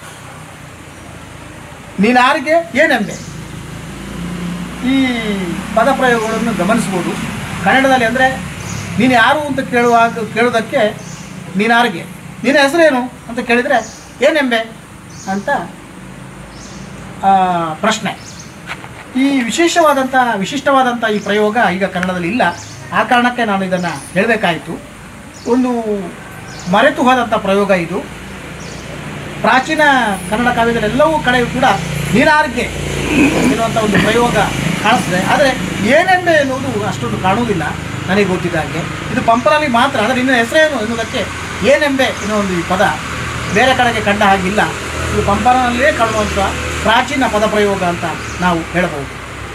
[SPEAKER 6] ನೀನು ಯಾರಿಗೆ ಏನೆಂಬೆ ಈ ಪದಪ್ರಯೋಗಗಳನ್ನು ಗಮನಿಸ್ಬೋದು ಕನ್ನಡದಲ್ಲಿ ಅಂದರೆ ನೀನು ಯಾರು ಅಂತ ಕೇಳುವಾಗ ಕೇಳೋದಕ್ಕೆ ನೀನು ಯಾರಿಗೆ ನಿನ್ನ ಹೆಸರೇನು ಅಂತ ಕೇಳಿದರೆ ಏನೆಂಬೆ ಅಂತ ಆ, ಪ್ರಶ್ನೆ ಈ ವಿಶೇಷವಾದಂಥ ವಿಶಿಷ್ಟವಾದಂಥ ಈ ಪ್ರಯೋಗ ಈಗ ಕನ್ನಡದಲ್ಲಿ ಇಲ್ಲ ಆ ಕಾರಣಕ್ಕೆ ನಾನು ಇದನ್ನು ಹೇಳಬೇಕಾಯಿತು ಒಂದು ಮರೆತು ಹೋದಂಥ ಪ್ರಯೋಗ ಇದು ಪ್ರಾಚೀನ ಕನ್ನಡ ಕಾವ್ಯದಲ್ಲೆಲ್ಲವೂ ಕಡೆಯೂ ಕೂಡ ನೀರಾರ್ಗೆ ಎನ್ನುವಂಥ ಒಂದು ಪ್ರಯೋಗ ಕಾಣಿಸ್ತದೆ ಆದರೆ ಏನೆಂಬೆ ಎನ್ನುವುದು ಅಷ್ಟೊಂದು ಕಾಣುವುದಿಲ್ಲ ನನಗೆ ಗೊತ್ತಿದ್ದ ಹಾಗೆ ಇದು ಪಂಪನಲ್ಲಿ ಮಾತ್ರ ಅಂದರೆ ನಿನ್ನ ಹೆಸರೇನು ಎನ್ನುವುದಕ್ಕೆ ಏನೆಂಬೆ ಎನ್ನುವ ಒಂದು ಈ ಪದ ಬೇರೆ ಕಡೆಗೆ ಕಂಡ ಹಾಗಿಲ್ಲ ಇದು ಪಂಪನಲ್ಲೇ ಕಾಣುವಂಥ ಪ್ರಾಚೀನ ಪದಪ್ರಯೋಗ ಅಂತ ನಾವು ಹೇಳಬಹುದು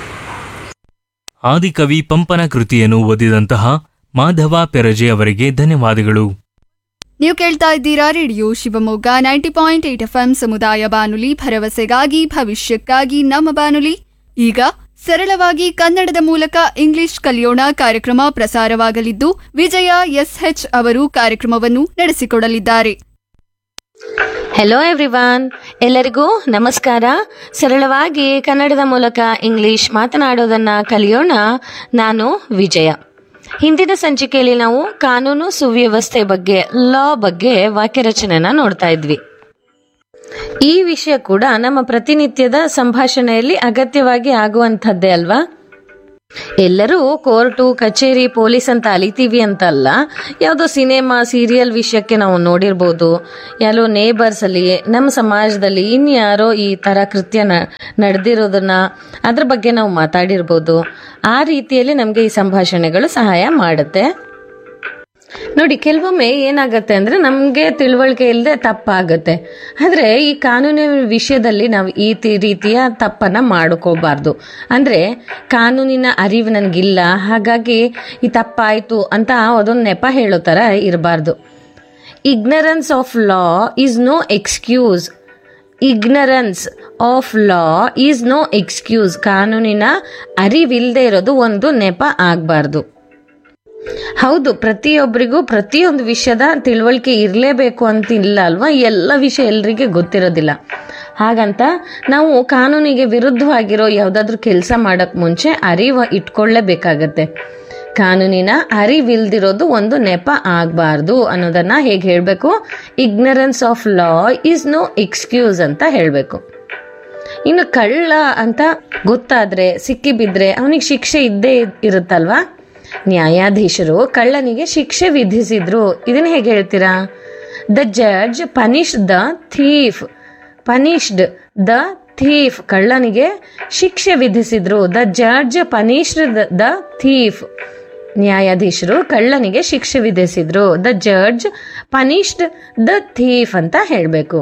[SPEAKER 4] ಆದಿಕವಿ ಪಂಪನ ಕೃತಿಯನ್ನು ಓದಿದಂತಹ ಮಾಧವ ಪೆರಜೆ ಅವರಿಗೆ ಧನ್ಯವಾದಗಳು
[SPEAKER 7] ನೀವು ಕೇಳ್ತಾ ಇದ್ದೀರಾ radio Shivamogga ninety point eight F M ಸಮುದಾಯ ಬಾನುಲಿ ಭರವಸೆಗಾಗಿ ಭವಿಷ್ಯಕ್ಕಾಗಿ ನಮ್ಮ ಬಾನುಲಿ ಈಗ ಸರಳವಾಗಿ ಕನ್ನಡದ ಮೂಲಕ ಇಂಗ್ಲಿಷ್ ಕಲಿಯೋಣ ಕಾರ್ಯಕ್ರಮ ಪ್ರಸಾರವಾಗಲಿದ್ದು ವಿಜಯ ಎಸ್ಎಚ್ ಅವರು ಕಾರ್ಯಕ್ರಮವನ್ನು ನಡೆಸಿಕೊಡಲಿದ್ದಾರೆ
[SPEAKER 8] ಹೆಲೋ ಎವ್ರಿವಾನ್ ಎಲ್ಲರಿಗೂ ನಮಸ್ಕಾರ ಸರಳವಾಗಿ ಕನ್ನಡದ ಮೂಲಕ ಇಂಗ್ಲಿಷ್ ಮಾತನಾಡೋದನ್ನ ಕಲಿಯೋಣ ನಾನು ವಿಜಯ ಹಿಂದಿನ ಸಂಚಿಕೆಯಲ್ಲಿ ನಾವು ಕಾನೂನು ಸುವ್ಯವಸ್ಥೆ ಬಗ್ಗೆ ಲಾ ಬಗ್ಗೆ ವಾಕ್ಯರಚನೆನ ನೋಡ್ತಾ ಇದ್ವಿ ಈ ವಿಷಯ ಕೂಡ ನಮ್ಮ ಪ್ರತಿನಿತ್ಯದ ಸಂಭಾಷಣೆಯಲ್ಲಿ ಅಗತ್ಯವಾಗಿ ಆಗುವಂಥದ್ದೇ ಅಲ್ವಾ ಎಲ್ಲರೂ ಕೋರ್ಟು ಕಚೇರಿ ಪೊಲೀಸ್ ಅಂತ ಅಲಿತೀವಿ ಅಂತಲ್ಲ ಯಾವುದೋ ಸಿನಿಮಾ ಸೀರಿಯಲ್ ವಿಷಯಕ್ಕೆ ನಾವು ನೋಡಿರ್ಬೋದು ಯಾರೋ ನೇಬರ್ಸ್ ಅಲ್ಲಿ ನಮ್ಮ ಸಮಾಜದಲ್ಲಿ ಇನ್ಯಾರೋ ಈ ತರ ಕೃತ್ಯ ನ- ನಡೆದಿರೋದನ್ನ ಅದ್ರ ಬಗ್ಗೆ ನಾವು ಮಾತಾಡಿರ್ಬೋದು ಆ ರೀತಿಯಲ್ಲಿ ನಮಗೆ ಈ ಸಂಭಾಷಣೆಗಳು ಸಹಾಯ ಮಾಡುತ್ತೆ ನೋಡಿ ಕೆಲವೊಮ್ಮೆ ಏನಾಗತ್ತೆ ಅಂದ್ರೆ ನಮಗೆ ತಿಳುವಳಿಕೆ ಇಲ್ಲದೆ ತಪ್ಪಾಗತ್ತೆ ಆದ್ರೆ ಈ ಕಾನೂನಿನ ವಿಷಯದಲ್ಲಿ ನಾವು ಈ ತಿ- ರೀತಿಯ ತಪ್ಪನ್ನ ಮಾಡ್ಕೋಬಾರ್ದು ಅಂದ್ರೆ ಕಾನೂನಿನ ಅರಿವು ನನಗಿಲ್ಲ ಹಾಗಾಗಿ ಈ ತಪ್ಪಾಯ್ತು ಅಂತ ಅದೊಂದು ನೆಪ ಹೇಳೋ ತರ ಇರಬಾರ್ದು ignorance of law is no excuse ignorance of law is no excuse ಕಾನೂನಿನ ಅರಿವಿಲ್ಲದೆ ಇರೋದು ಒಂದು ನೆಪ ಆಗಬಾರ್ದು ಹೌದು ಪ್ರತಿಯೊಬ್ಬರಿಗೂ ಪ್ರತಿಯೊಂದು ವಿಷಯದ ತಿಳುವಳಿಕೆ ಇರಲೇಬೇಕು ಅಂತ ಇಲ್ಲ ಅಲ್ವಾ ಎಲ್ಲ ವಿಷಯ ಎಲ್ರಿಗೆ ಗೊತ್ತಿರೋದಿಲ್ಲ ಹಾಗಂತ ನಾವು ಕಾನೂನಿಗೆ ವಿರುದ್ಧವಾಗಿರೋ ಯಾವುದಾದ್ರೂ ಕೆಲಸ ಮಾಡಕ್ ಮುಂಚೆ ಅರಿವು ಇಟ್ಕೊಳ್ಳೇಬೇಕಾಗತ್ತೆ ಕಾನೂನಿನ ಅರಿವಿಲ್ದಿರೋದು ಒಂದು ನೆಪ ಆಗಬಾರ್ದು ಅನ್ನೋದನ್ನ ಹೇಗೆ ಹೇಳಬೇಕು ignorance of law is no excuse ಅಂತ ಹೇಳಬೇಕು ಇನ್ನು ಕಳ್ಳ ಅಂತ ಗೊತ್ತಾದ್ರೆ ಸಿಕ್ಕಿ ಬಿದ್ರೆ ಅವನಿಗೆ ಶಿಕ್ಷೆ ಇದ್ದೇ ಇರುತ್ತಲ್ವಾ ನ್ಯಾಯಾಧೀಶರು ಕಳ್ಳನಿಗೆ ಶಿಕ್ಷೆ ವಿಧಿಸಿದ್ರು ಇದನ್ನ ಹೇಗೆ ಹೇಳ್ತೀರಾ the judge punish the thief punished the thief ಕಳ್ಳನಿಗೆ ಶಿಕ್ಷೆ ವಿಧಿಸಿದ್ರು the judge punished the thief ನ್ಯಾಯಾಧೀಶರು ಕಳ್ಳನಿಗೆ ಶಿಕ್ಷೆ ವಿಧಿಸಿದ್ರು the judge punished the thief ಅಂತ ಹೇಳಬೇಕು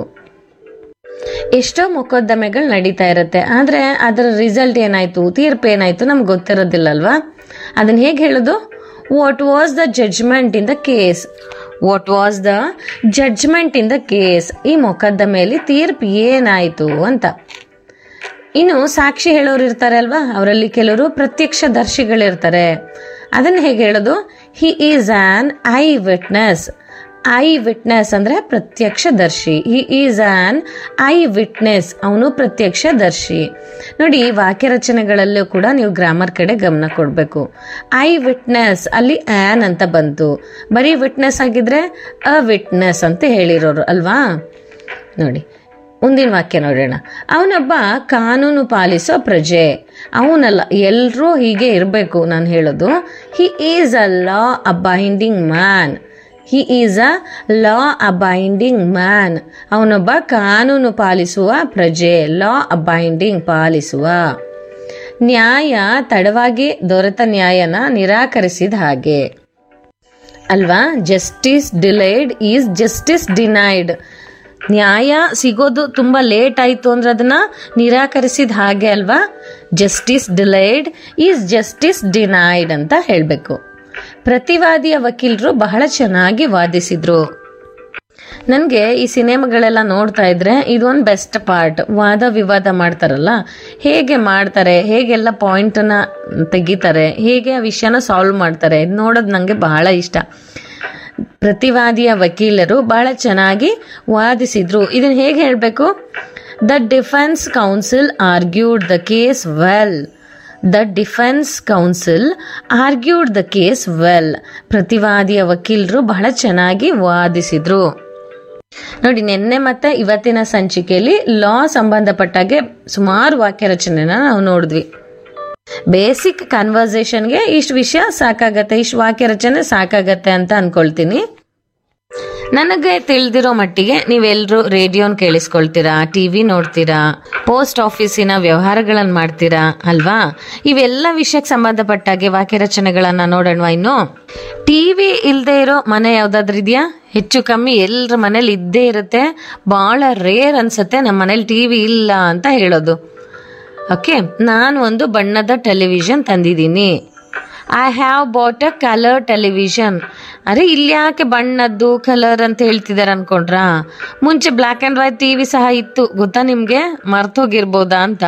[SPEAKER 8] ಎಷ್ಟೋ ಮೊಕದ್ದಮೆಗಳು ನಡೀತಾ ಇರುತ್ತೆ ಆದ್ರೆ ಅದರ ರಿಸಲ್ಟ್ ಏನಾಯ್ತು ತೀರ್ಪು ಏನಾಯ್ತು ನಮ್ಗೆ ಗೊತ್ತಿರೋದಿಲ್ಲ ಅಲ್ವಾ ಅದನ್ನ ಹೇಗೆ ಹೇಳೋದು what was the judgement in the case what was the judgement in the case ಈ ಮೊಕದ್ದಮೆಯಲ್ಲಿ ತೀರ್ಪು ಏನಾಯ್ತು ಅಂತ ಇನ್ನು ಸಾಕ್ಷಿ ಹೇಳೋರು ಇರ್ತಾರೆ ಅಲ್ವಾ ಅವರಲ್ಲಿ ಕೆಲವರು ಪ್ರತ್ಯಕ್ಷ ದರ್ಶಿಗಳಿರ್ತಾರೆ ಅದನ್ನ ಹೇಗೆ ಹೇಳೋದು he is an eyewitness eyewitness ಅಂದ್ರೆ ಪ್ರತ್ಯಕ್ಷದರ್ಶಿ he is an eyewitness ಅವನು ಪ್ರತ್ಯಕ್ಷದರ್ಶಿ ನೋಡಿ ಈ ವಾಕ್ಯ ರಚನೆಗಳಲ್ಲೂ ಕೂಡ ನೀವು ಗ್ರಾಮರ್ ಕಡೆ ಗಮನ ಕೊಡಬೇಕು ಐ ವಿಟ್ನೆಸ್ ಅಲ್ಲಿ ಆನ್ ಅಂತ ಬಂತು ಬರೀ ವಿಟ್ನೆಸ್ ಆಗಿದ್ರೆ ಅ ವಿಟ್ನೆಸ್ ಅಂತ ಹೇಳಿರೋರು ಅಲ್ವಾ ನೋಡಿ ಮುಂದಿನ ವಾಕ್ಯ ನೋಡೋಣ ಅವನೊಬ್ಬ ಕಾನೂನು ಪಾಲಿಸೋ ಪ್ರಜೆ ಅವನಲ್ಲ ಎಲ್ಲರೂ ಹೀಗೆ ಇರಬೇಕು ನಾನು ಹೇಳೋದು he is a law abiding man he is a law abiding man ಅವನೊಬ್ಬ ಕಾನೂನು ಪಾಲಿಸುವ ಪ್ರಜೆ ಲಾ ಅಬೈಂಡಿಂಗ್ ಪಾಲಿಸುವ ನ್ಯಾಯ ತಡವಾಗಿ ದೊರೆತ ನ್ಯಾಯನ ನಿರಾಕರಿಸಿದ ಹಾಗೆ ಅಲ್ವಾ justice delayed is justice denied ನ್ಯಾಯ ಸಿಗೋದು ತುಂಬಾ ಲೇಟ್ ಆಯ್ತು ಅಂದ್ರೆ ಅದನ್ನ ನಿರಾಕರಿಸಿದ ಹಾಗೆ ಅಲ್ವಾ justice delayed is justice denied ಅಂತ ಹೇಳಬೇಕು ಪ್ರತಿವಾದಿಯ ವಕೀಲರು ಬಹಳ ಚೆನ್ನಾಗಿ ವಾದಿಸಿದ್ರು ನನಗೆ ಈ ಸಿನಿಮಾಗಳೆಲ್ಲ ನೋಡ್ತಾ ಇದ್ರೆ ಇದೊಂದು ಬೆಸ್ಟ್ ಪಾರ್ಟ್ ವಾದ ವಿವಾದ ಮಾಡ್ತಾರಲ್ಲ ಹೇಗೆ ಮಾಡ್ತಾರೆ ಹೇಗೆಲ್ಲ ಪಾಯಿಂಟನ್ನ ತೆಗಿತಾರೆ ಹೇಗೆ ಆ ವಿಷಯನ ಸಾಲ್ವ್ ಮಾಡ್ತಾರೆ ಇದು ನೋಡೋದು ನನಗೆ ಬಹಳ ಇಷ್ಟ ಪ್ರತಿವಾದಿಯ ವಕೀಲರು ಬಹಳ ಚೆನ್ನಾಗಿ ವಾದಿಸಿದ್ರು ಇದನ್ನ ಹೇಗೆ ಹೇಳಬೇಕು the defence counsel argued the case well the defence counsel argued the case well ಪ್ರತಿವಾದಿಯ ವಕೀಲರು ಬಹಳ ಚೆನ್ನಾಗಿ ವಾದಿಸಿದ್ರು ನೋಡಿ ನಿನ್ನೆ ಮತ್ತೆ ಇವತ್ತಿನ ಸಂಚಿಕೆಯಲ್ಲಿ ಲಾ ಸಂಬಂಧಪಟ್ಟಾಗೆ ಸುಮಾರು ವಾಕ್ಯ ರಚನೆನ ನಾವು ನೋಡಿದ್ವಿ ಬೇಸಿಕ್ ಕನ್ವರ್ಸೇಷನ್ಗೆ ಇಷ್ಟು ವಿಷಯ ಸಾಕಾಗತ್ತೆ ಇಷ್ಟು ವಾಕ್ಯ ರಚನೆ ಸಾಕಾಗತ್ತೆ ಅಂತ ಅನ್ಕೊಳ್ತೀನಿ ನನಗೆ ತಿಳಿದಿರೋ ಮಟ್ಟಿಗೆ ನೀವೆಲ್ಲರೂ ರೇಡಿಯೋನ್ ಕೇಳಿಸ್ಕೊಳ್ತೀರಾ ಟಿವಿ ನೋಡ್ತೀರಾ ಪೋಸ್ಟ್ ಆಫೀಸಿನ ವ್ಯವಹಾರಗಳನ್ನು ಮಾಡ್ತೀರಾ ಅಲ್ವಾ ಇವೆಲ್ಲ ವಿಷಯಕ್ಕೆ ಸಂಬಂಧಪಟ್ಟಾಗೆ ವಾಕ್ಯ ರಚನೆಗಳನ್ನ ನೋಡೋಣ ಇನ್ನು ಟಿವಿ ಇಲ್ಲದೆ ಇರೋ ಮನೆ ಯಾವ್ದಾದ್ರು ಇದೆಯಾ ಹೆಚ್ಚು ಕಮ್ಮಿ ಎಲ್ಲರ ಮನೇಲಿ ಇದ್ದೇ ಇರುತ್ತೆ ಬಹಳ ರೇರ್ ಅನ್ಸುತ್ತೆ ನಮ್ಮ ಮನೇಲಿ ಟಿವಿ ಇಲ್ಲ ಅಂತ ಹೇಳೋದು ಓಕೆ ನಾನು ಒಂದು ಬಣ್ಣದ ಟೆಲಿವಿಷನ್ ತಂದಿದ್ದೀನಿ I have bought a colour television ಅರೆ ಇಲ್ಲಿ ಯಾಕೆ ಬಣ್ಣದ್ದು ಕಲರ್ ಅಂತ ಹೇಳ್ತಿದ್ದಾರೆ ಅನ್ಕೊಂಡ್ರಾ ಮುಂಚೆ black and white T V ಸಹ ಇತ್ತು ಗೊತ್ತಾ ನಿಮಗೆ ಮರ್ತೋಗಿರ್ಬೋದಾ ಅಂತ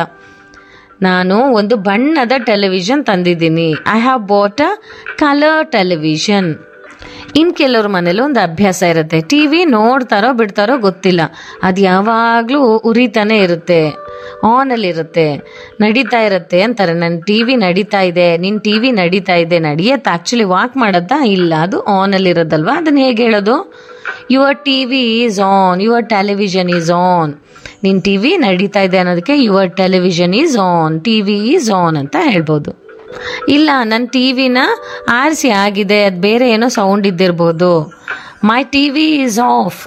[SPEAKER 8] ನಾನು ಒಂದು ಬಣ್ಣದ ಟೆಲಿವಿಷನ್ ತಂದಿದ್ದೀನಿ I have bought a colour television ಇನ್ ಕೆಲವ್ರ ಮನೇಲಿ ಒಂದು ಅಭ್ಯಾಸ ಇರುತ್ತೆ ಟಿ ವಿ ನೋಡ್ತಾರೋ ಬಿಡ್ತಾರೋ ಗೊತ್ತಿಲ್ಲ ಅದು ಯಾವಾಗಲೂ ಉರಿತಾನೆ ಇರುತ್ತೆ ಆನಲ್ಲಿ ಇರುತ್ತೆ ನಡೀತಾ ಇರುತ್ತೆ ಅಂತಾರೆ ನನ್ನ ಟಿ ವಿ ನಡೀತಾ ಇದೆ ನಿನ್ನ ಟಿ ವಿ ನಡೀತಾ ಇದೆ ನಡೆಯತ್ತೆ ಆ್ಯಕ್ಚುಲಿ ವಾಕ್ ಮಾಡತ್ತಾ ಇಲ್ಲ ಅದು ಆನಲ್ಲಿ ಇರೋದಲ್ವಾ ಅದನ್ನ ಹೇಗೆ ಹೇಳೋದು your T V is on your television is on ನಿನ್ನ ಟಿ ವಿ ನಡೀತಾ ಇದೆ ಅನ್ನೋದಕ್ಕೆ your television is on T V is on ಅಂತ ಹೇಳ್ಬೋದು ಇಲ್ಲ ನನ್ನ ಟಿ ವಿನ ಆರಿಸಿ ಆಗಿದೆ ಅದು ಬೇರೆ ಏನೋ ಸೌಂಡ್ ಇದ್ದಿರ್ಬೋದು my T V is off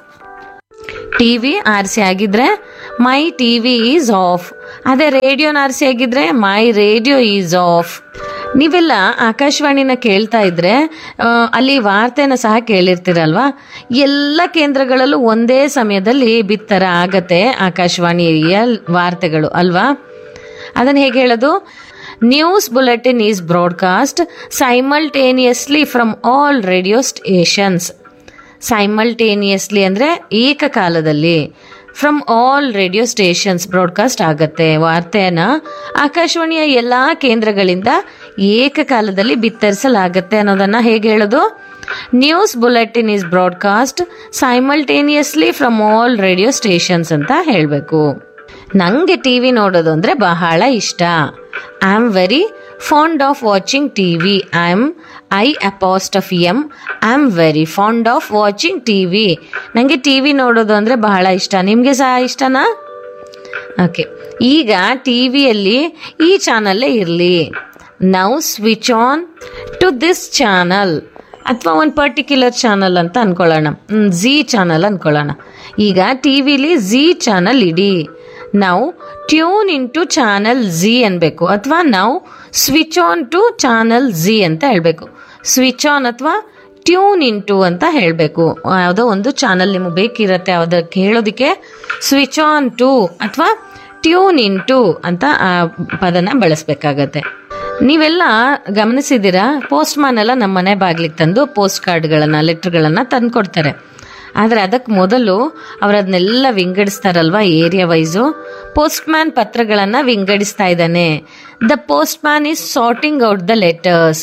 [SPEAKER 8] T V ಆರಿಸಿ ಆಗಿದ್ರೆ my T V is off ಅದೇ ರೇಡಿಯೋನ ಆರಿಸಿ ಆಗಿದ್ರೆ ಮೈ ರೇಡಿಯೋ ಈಸ್ ಆಫ್ ನೀವೆಲ್ಲ ಆಕಾಶವಾಣಿನ ಕೇಳ್ತಾ ಇದ್ರೆ ಆ, ಅಲ್ಲಿ ವಾರ್ತೆನ ಸಹ ಕೇಳಿರ್ತೀರಲ್ವಾ ಎಲ್ಲ ಕೇಂದ್ರಗಳಲ್ಲೂ ಒಂದೇ ಸಮಯದಲ್ಲಿ ಬಿತ್ತರ ಆಗತ್ತೆ ಆಕಾಶವಾಣಿಯ ವಾರ್ತೆಗಳು ಅಲ್ವಾ ಅದನ್ನ ಹೇಗೆ ಹೇಳೋದು news bulletin is broadcast simultaneously from all radio stations simultaneously ಅಂದರೆ ಏಕಕಾಲದಲ್ಲಿ from all radio stations broadcast ಆಗತ್ತೆ ವಾರ್ತೆಯನ್ನ ಆಕಾಶವಾಣಿಯ ಎಲ್ಲ ಕೇಂದ್ರಗಳಿಂದ ಏಕಕಾಲದಲ್ಲಿ ಬಿತ್ತರಿಸಲಾಗತ್ತೆ ಅನ್ನೋದನ್ನ ಹೇಗೆ ಹೇಳೋದು news bulletin is broadcast simultaneously from all radio stations ಅಂತ ಹೇಳಬೇಕು ನಂಗೆ ಟಿ ವಿ ನೋಡೋದು ಅಂದರೆ ಬಹಳ ಇಷ್ಟ I am very fond of watching T V I am I a past of em I am very fond of watching T V ನನಗೆ T V ನೋಡೋದು ಅಂದರೆ ಬಹಳ ಇಷ್ಟ ನಿಮಗೆ ಸಹ ಇಷ್ಟನಾ ಓಕೆ ಈಗ ಟಿ ವಿಯಲ್ಲಿ ಈ ಚಾನಲ್ಲೇ ಇರಲಿ ನಾವು switch on to this channel ಅಥವಾ ಒಂದು ಪರ್ಟಿಕ್ಯುಲರ್ ಚಾನಲ್ ಅಂತ ಅನ್ಕೊಳ್ಳೋಣ ಝೀ ಚಾನಲ್ ಅನ್ಕೊಳ್ಳೋಣ ಈಗ ಟಿ ವಿಲಿ ಝೀ ಚಾನಲ್ ಇಡಿ ನಾವು tune in to channel Z ಅನ್ಬೇಕು ಅಥವಾ ನಾವು switch on to channel Z ಅಂತ ಹೇಳಬೇಕು ಸ್ವಿಚ್ ಆನ್ ಅಥವಾ ಟ್ಯೂನ್ ಇನ್ ಟು ಅಂತ ಹೇಳಬೇಕು ಯಾವುದೋ ಒಂದು ಚಾನಲ್ ನಿಮಗೆ ಬೇಕಿರತ್ತೆ ಅದಕ್ಕೆ ಹೇಳೋದಕ್ಕೆ ಸ್ವಿಚ್ ಆನ್ ಟು ಅಥವಾ ಟ್ಯೂನ್ ಇನ್ ಟು ಅಂತ ಆ ಪದನ ಬಳಸಬೇಕಾಗತ್ತೆ ನೀವೆಲ್ಲ ಗಮನಿಸಿದ್ದೀರಾ ಪೋಸ್ಟ್ ಮ್ಯಾನ್ ಎಲ್ಲ ನಮ್ಮ ಮನೆ ಬಾಗ್ಲಿಗೆ ತಂದು ಪೋಸ್ಟ್ ಕಾರ್ಡ್ಗಳನ್ನು ಲೆಟರ್ಗಳನ್ನು ತಂದು ಕೊಡ್ತಾರೆ ಆದರೆ ಅದಕ್ಕೆ ಮೊದಲು ಅವ್ರು ಅದನ್ನೆಲ್ಲ ವಿಂಗಡಿಸ್ತಾರಲ್ವಾ ಏರಿಯಾ ವೈಸು ಪೋಸ್ಟ್ ಮ್ಯಾನ್ ಪತ್ರಗಳನ್ನು ವಿಂಗಡಿಸ್ತಾ ಇದ್ದಾನೆ the postman is sorting out the letters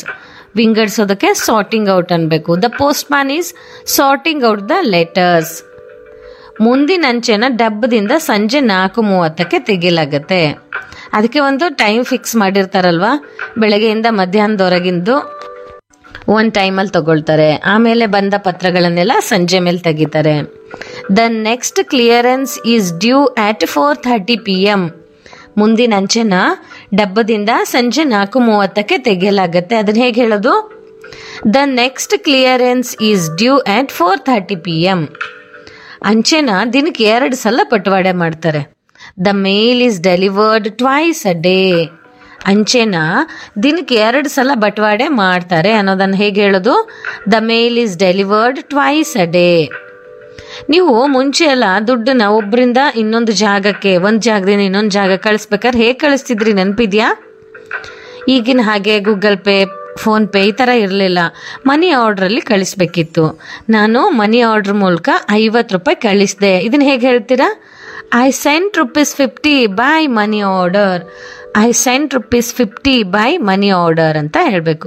[SPEAKER 8] ವಿಂಗಡಿಸೋದಕ್ಕೆ ಸಾರ್ಟಿಂಗ್ ಔಟ್ ಅನ್ಬೇಕು the postman is sorting out the letters ಮುಂದಿನ ಅಂಚೆನ ಡಬ್ಬದಿಂದ ಸಂಜೆ ನಾಲ್ಕು ಮೂವತ್ತಕ್ಕೆ ತೆಗಿಲಾಗತ್ತೆ ಅದಕ್ಕೆ ಒಂದು ಟೈಮ್ ಫಿಕ್ಸ್ ಮಾಡಿರ್ತಾರಲ್ವಾ ಬೆಳಗ್ಗೆಯಿಂದ ಮಧ್ಯಾಹ್ನದವರೆಗಿಂದು ಒಂದು ಟೈಮಲ್ಲಿ ತಗೊಳ್ತಾರೆ ಆಮೇಲೆ ಬಂದ ಪತ್ರಗಳನ್ನೆಲ್ಲ ಸಂಜೆ ಮೇಲೆ ತೆಗಿತಾರೆ the next clearance is due at four thirty P M ಮುಂದಿನ ಅಂಚೆನ ಡಬ್ಬದಿಂದ ಸಂಜೆ ನಾಲ್ಕು ಮೂವತ್ತಕ್ಕೆ ತೆಗೆಯಲಾಗತ್ತೆ ಅದನ್ನ ಹೇಗೆ ಹೇಳೋದು the next clearance is due at four thirty P M ಅಂಚೆನ ದಿನಕ್ಕೆ ಎರಡು ಸಲ ಪಟವಾಡೆ ಮಾಡ್ತಾರೆ the mail is delivered twice a day ಅಂಚೆನ ದಿನಕ್ಕೆ ಎರಡು ಸಲ ಬಟವಾಡೆ ಮಾಡ್ತಾರೆ ಅನ್ನೋದನ್ನು ಹೇಗೆ ಹೇಳೋದು the mail is delivered twice a day ನೀವು ಮುಂಚೆ ಎಲ್ಲ ದುಡ್ಡನ್ನ ಒಬ್ಬರಿಂದ ಇನ್ನೊಂದು ಜಾಗಕ್ಕೆ ಒಂದು ಜಾಗದಿಂದ ಇನ್ನೊಂದು ಜಾಗ ಕಳಿಸ್ಬೇಕಾದ್ರೆ ಹೇಗೆ ಕಳಿಸ್ತಿದ್ರಿ ನೆನಪಿದ್ಯಾ ಈಗಿನ ಹಾಗೆ ಗೂಗಲ್ ಪೇ ಫೋನ್ ಪೇ ಈ ಥರ ಇರಲಿಲ್ಲ ಮನಿ ಆರ್ಡ್ರಲ್ಲಿ ಕಳಿಸ್ಬೇಕಿತ್ತು ನಾನು ಮನಿ ಆರ್ಡ್ರ್ ಮೂಲಕ ಐವತ್ತು ರೂಪಾಯಿ ಕಳಿಸಿದೆ ಇದನ್ನ ಹೇಗೆ ಹೇಳ್ತೀರಾ I sent rupees fifty by money order I sent rupees fifty by money order ಅಂತ ಹೇಳಬೇಕು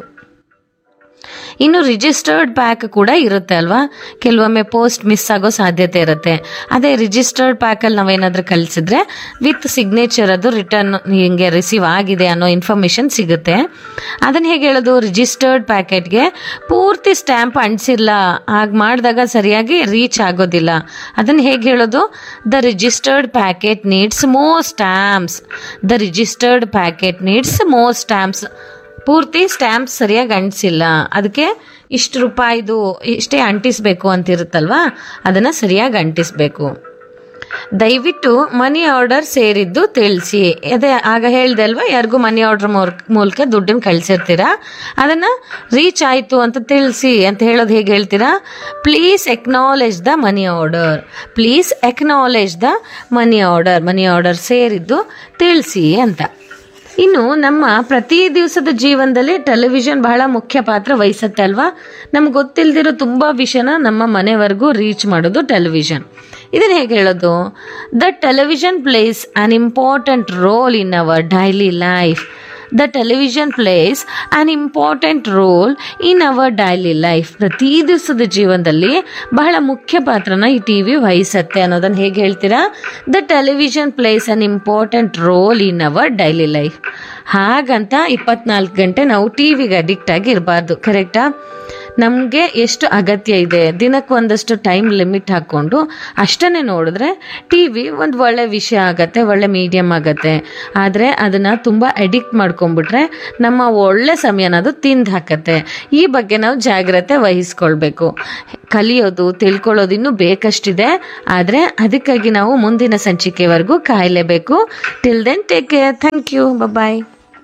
[SPEAKER 8] ಇನ್ನು ರಿಜಿಸ್ಟರ್ಡ್ ಪ್ಯಾಕ್ ಕೂಡ ಇರುತ್ತೆ ಅಲ್ವಾ ಕೆಲವೊಮ್ಮೆ ಪೋಸ್ಟ್ ಮಿಸ್ ಆಗೋ ಸಾಧ್ಯತೆ ಇರುತ್ತೆ ಅದೇ ರಿಜಿಸ್ಟರ್ಡ್ ಪ್ಯಾಕಲ್ಲಿ ನಾವೇನಾದ್ರೂ ಕಳಿಸಿದ್ರೆ ವಿತ್ ಸಿಗ್ನೇಚರ್ ಅದು ರಿಟರ್ನ್ ಹಿಂಗೆ ರಿಸೀವ್ ಆಗಿದೆ ಅನ್ನೋ ಇನ್ಫಾರ್ಮೇಶನ್ ಸಿಗುತ್ತೆ ಅದನ್ನು ಹೇಗೆ ಹೇಳೋದು ರಿಜಿಸ್ಟರ್ಡ್ ಪ್ಯಾಕೆಟ್ಗೆ ಪೂರ್ತಿ ಸ್ಟ್ಯಾಂಪ್ ಅಂಟಿಸಿಲ್ಲ ಹಾಗೆ ಮಾಡಿದಾಗ ಸರಿಯಾಗಿ ರೀಚ್ ಆಗೋದಿಲ್ಲ ಅದನ್ನು ಹೇಗೆ ಹೇಳೋದು the registered packet needs more stamps the registered packet needs more stamps ಪೂರ್ತಿ ಸ್ಟ್ಯಾಂಪ್ ಸರಿಯಾಗಿ ಅಂಟಿಸಿಲ್ಲ ಅದಕ್ಕೆ ಇಷ್ಟು ರೂಪಾಯಿದು ಇಷ್ಟೇ ಅಂಟಿಸ್ಬೇಕು ಅಂತಿರುತ್ತಲ್ವಾ ಅದನ್ನು ಸರಿಯಾಗಿ ಅಂಟಿಸ್ಬೇಕು ದಯವಿಟ್ಟು ಮನಿ ಆರ್ಡರ್ ಸೇರಿದ್ದು ತಿಳಿಸಿ ಅದೇ ಆಗ ಹೇಳ್ದೆ ಅಲ್ವಾ ಯಾರಿಗೂ ಮನಿ ಆರ್ಡರ್ ಮೂಲಕ ದುಡ್ಡನ್ನು ಕಳಿಸಿರ್ತೀರಾ ಅದನ್ನು ರೀಚ್ ಆಯಿತು ಅಂತ ತಿಳಿಸಿ ಅಂತ ಹೇಳೋದು ಹೇಗೆ ಹೇಳ್ತೀರಾ please acknowledge the money order please acknowledge the money order money order ಸೇರಿದ್ದು ತಿಳಿಸಿ ಅಂತ ಇನ್ನು ನಮ್ಮ ಪ್ರತಿ ದಿವಸದ ಜೀವನದಲ್ಲಿ ಟೆಲಿವಿಷನ್ ಬಹಳ ಮುಖ್ಯ ಪಾತ್ರ ವಹಿಸುತ್ತೆ ಅಲ್ವಾ ನಮ್ಗೆ ಗೊತ್ತಿಲ್ದಿರೋ ತುಂಬ ವಿಷಯನ ನಮ್ಮ ಮನೆವರೆಗೂ ರೀಚ್ ಮಾಡೋದು ಟೆಲಿವಿಷನ್ ಇದನ್ನ ಹೇಗೆ ಹೇಳೋದು the television plays an important role in our daily life the television plays an important role in our daily life ಪ್ರತಿ ದಿವಸದ ಜೀವನದಲ್ಲಿ ಬಹಳ ಮುಖ್ಯ ಪಾತ್ರನ ಈ ಟಿ ವಿ ವಹಿಸತ್ತೆ ಅನ್ನೋದನ್ನು ಹೇಗೆ ಹೇಳ್ತೀರಾ the television plays an important role in our daily life ಹಾಗಂತ ಇಪ್ಪತ್ನಾಲ್ಕು ಗಂಟೆ ನಾವು ಟಿ ವಿಗೆ ಅಡಿಕ್ಟ್ ಆಗಿ ಇರಬಾರ್ದು ಕರೆಕ್ಟಾ ನಮಗೆ ಎಷ್ಟು ಅಗತ್ಯ ಇದೆ ದಿನಕ್ಕೆ ಒಂದಷ್ಟು ಟೈಮ್ ಲಿಮಿಟ್ ಹಾಕ್ಕೊಂಡು ಅಷ್ಟನ್ನೇ ನೋಡಿದ್ರೆ ಟಿ ವಿ ಒಂದು ಒಳ್ಳೆ ವಿಷಯ ಆಗತ್ತೆ ಒಳ್ಳೆ ಮೀಡಿಯಮ್ ಆಗತ್ತೆ ಆದರೆ ಅದನ್ನು ತುಂಬ ಅಡಿಕ್ಟ್ ಮಾಡ್ಕೊಂಡ್ಬಿಟ್ರೆ ನಮ್ಮ ಒಳ್ಳೆ ಸಮಯನ ಅದು ತಿಂದು ಹಾಕತ್ತೆ ಈ ಬಗ್ಗೆ ನಾವು ಜಾಗ್ರತೆ ವಹಿಸ್ಕೊಳ್ಬೇಕು ಕಲಿಯೋದು ತಿಳ್ಕೊಳ್ಳೋದು ಇನ್ನೂ ಬೇಕಷ್ಟಿದೆ ಆದರೆ ಅದಕ್ಕಾಗಿ ನಾವು ಮುಂದಿನ ಸಂಚಿಕೆವರೆಗೂ ಕಾಯಲೇಬೇಕು till then take care thank you bye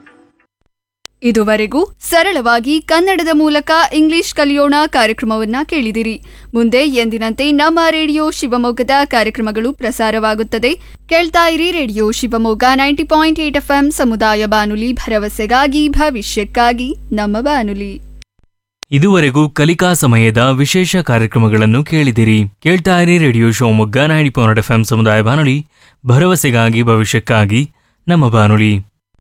[SPEAKER 7] ಇದುವರೆಗೂ ಸರಳವಾಗಿ ಕನ್ನಡದ ಮೂಲಕ ಇಂಗ್ಲಿಷ್ ಕಲಿಯೋಣ ಕಾರ್ಯಕ್ರಮವನ್ನ ಕೇಳಿದಿರಿ ಮುಂದೆ ಎಂದಿನಂತೆ ನಮ್ಮ ರೇಡಿಯೋ ಶಿವಮೊಗ್ಗದ ಕಾರ್ಯಕ್ರಮಗಳು ಪ್ರಸಾರವಾಗುತ್ತದೆ ಕೇಳ್ತಾ ಇರಿ radio Shivamogga ninety point eight FM ಸಮುದಾಯ ಬಾನುಲಿ ಭರವಸೆಗಾಗಿ ಭವಿಷ್ಯಕ್ಕಾಗಿ ನಮ್ಮ ಬಾನುಲಿ
[SPEAKER 4] ಇದುವರೆಗೂ ಕಲಿಕಾ ಸಮಯದ ವಿಶೇಷ ಕಾರ್ಯಕ್ರಮಗಳನ್ನು ಕೇಳಿದಿರಿ ಕೇಳ್ತಾ ಇರಿ radio Shivamogga ninety point F ಸಮುದಾಯ ಬಾನುಲಿ ಭರವಸೆಗಾಗಿ ಭವಿಷ್ಯಕ್ಕಾಗಿ ನಮ್ಮ ಬಾನುಲಿ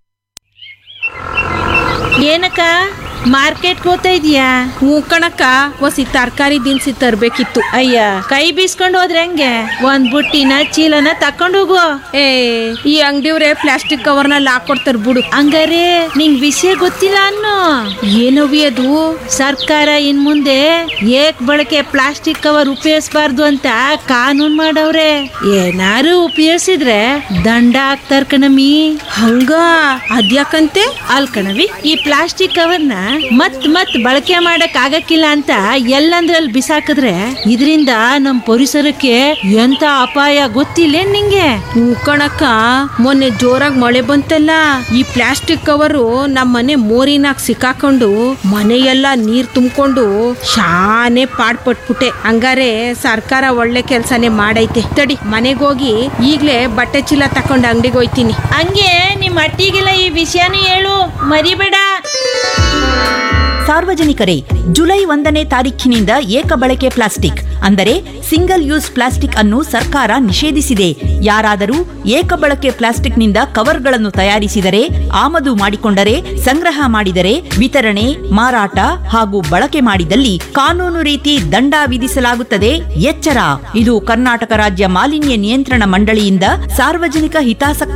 [SPEAKER 9] ಏನಕ್ಕ ಮಾರ್ಕೆಟ್ ಹೋಗ್ತಾ ಇದೀಯಾ
[SPEAKER 10] ಹ್ಞೂ ಕಣಕ್ಕ ಒಸಿ ತರಕಾರಿ ದಿನಸಿ ತರ್ಬೇಕಿತ್ತು
[SPEAKER 9] ಅಯ್ಯ ಕೈ ಬೀಸ್ಕೊಂಡು ಹೋದ್ರೆ ಹೆಂಗೆ ಒಂದ್ ಬುಟ್ಟಿನ ಚೀಲನ ತಕೊಂಡು ಹೋಗು
[SPEAKER 10] ಏ ಈ ಅಂಗಡಿಯವ್ರೆ ಪ್ಲಾಸ್ಟಿಕ್ ಕವರ್ನಲ್ಲಿ ಹಾಕೊಡ್ತಾರ ಬಿಡು
[SPEAKER 9] ಹಂಗಾರೆ ನಿಂಗ್ ವಿಷಯ ಗೊತ್ತಿಲ್ಲ ಅನ್ನೋ ಏನವಿ ಅದು ಸರ್ಕಾರ ಇನ್ ಮುಂದೆ ಏಕ್ ಬಳಕೆ ಪ್ಲಾಸ್ಟಿಕ್ ಕವರ್ ಉಪಯೋಗಿಸಬಾರ್ದು ಅಂತ ಕಾನೂನ್ ಮಾಡವ್ರೆ ಏನಾರು ಉಪಯೋಗಿಸಿದ್ರೆ ದಂಡ ಹಾಕ್ತಾರ ಕಣಮಿ
[SPEAKER 10] ಹಂಗ ಅದ್ಯಾಕಂತೆ
[SPEAKER 9] ಅಲ್ ಕಣವಿ ಈ ಪ್ಲಾಸ್ಟಿಕ್ ಕವರ್ನ ಮತ್ ಮತ್ ಬಳಕೆ ಮಾಡಕ್ ಆಗಕ್ಕಿಲ್ಲ ಅಂತ ಎಲ್ಲಂದ್ರಲ್ಲಿ ಬಿಸಾಕಿದ್ರೆ ಇದರಿಂದ ನಮ್ ಪರಿಸರಕ್ಕೆ ಎಂತ ಅಪಾಯ ಗೊತ್ತಿಲ್ಲ ನಿಂಗೆ
[SPEAKER 10] ಹ್ಞೂ ಕಣಕ್ಕ ಮೊನ್ನೆ ಜೋರಾಗಿ ಮಳೆ ಬಂತಲ್ಲ ಈ ಪ್ಲಾಸ್ಟಿಕ್ ಕವರು ನಮ್ಮ ಮನೆ ಮೋರಿನಾಗ ಸಿಕ್ಕಾಕೊಂಡು ಮನೆಯೆಲ್ಲ ನೀರ್ ತುಂಬಿಕೊಂಡು ಶಾನೆ ಪಾಡ್ಪಟ್ಬಿಟ್ಟೆ ಹಂಗಾರೆ ಸರ್ಕಾರ ಒಳ್ಳೆ ಕೆಲ್ಸನೇ ಮಾಡೈತೆ ತಡಿ ಮನೆಗೆ ಹೋಗಿ ಈಗ್ಲೇ ಬಟ್ಟೆ ಚೀಲ ತಕೊಂಡು ಅಂಗಡಿಗೆ ಹೋಯ್ತೀನಿ
[SPEAKER 9] ಹಂಗೆ ನಿಮ್ ಅಟ್ಟಿಗೆಲ್ಲ ಈ ವಿಷಯನೂ ಹೇಳು ಮರಿಬೇಡ
[SPEAKER 11] ಸಾರ್ವಜನಿಕರೇ ಜುಲೈ ಒಂದನೇ ತಾರೀಖಿನಿಂದ ಏಕ ಬಳಕೆ ಪ್ಲಾಸ್ಟಿಕ್ ಅಂದರೆ ಸಿಂಗಲ್ ಯೂಸ್ ಪ್ಲಾಸ್ಟಿಕ್ ಅನ್ನು ಸರ್ಕಾರ ನಿಷೇಧಿಸಿದೆ ಯಾರಾದರೂ ಏಕ ಬಳಕೆ ಪ್ಲಾಸ್ಟಿಕ್ನಿಂದ ಕವರ್ಗಳನ್ನು ತಯಾರಿಸಿದರೆ ಆಮದು ಮಾಡಿಕೊಂಡರೆ ಸಂಗ್ರಹ ಮಾಡಿದರೆ ವಿತರಣೆ ಮಾರಾಟ ಹಾಗೂ ಬಳಕೆ ಮಾಡಿದಲ್ಲಿ ಕಾನೂನು ರೀತಿ ದಂಡ ವಿಧಿಸಲಾಗುತ್ತದೆ ಎಚ್ಚರ ಇದು ಕರ್ನಾಟಕ ರಾಜ್ಯ ಮಾಲಿನ್ಯ ನಿಯಂತ್ರಣ ಮಂಡಳಿಯಿಂದ ಸಾರ್ವಜನಿಕ ಹಿತಾಸಕ್ತಿ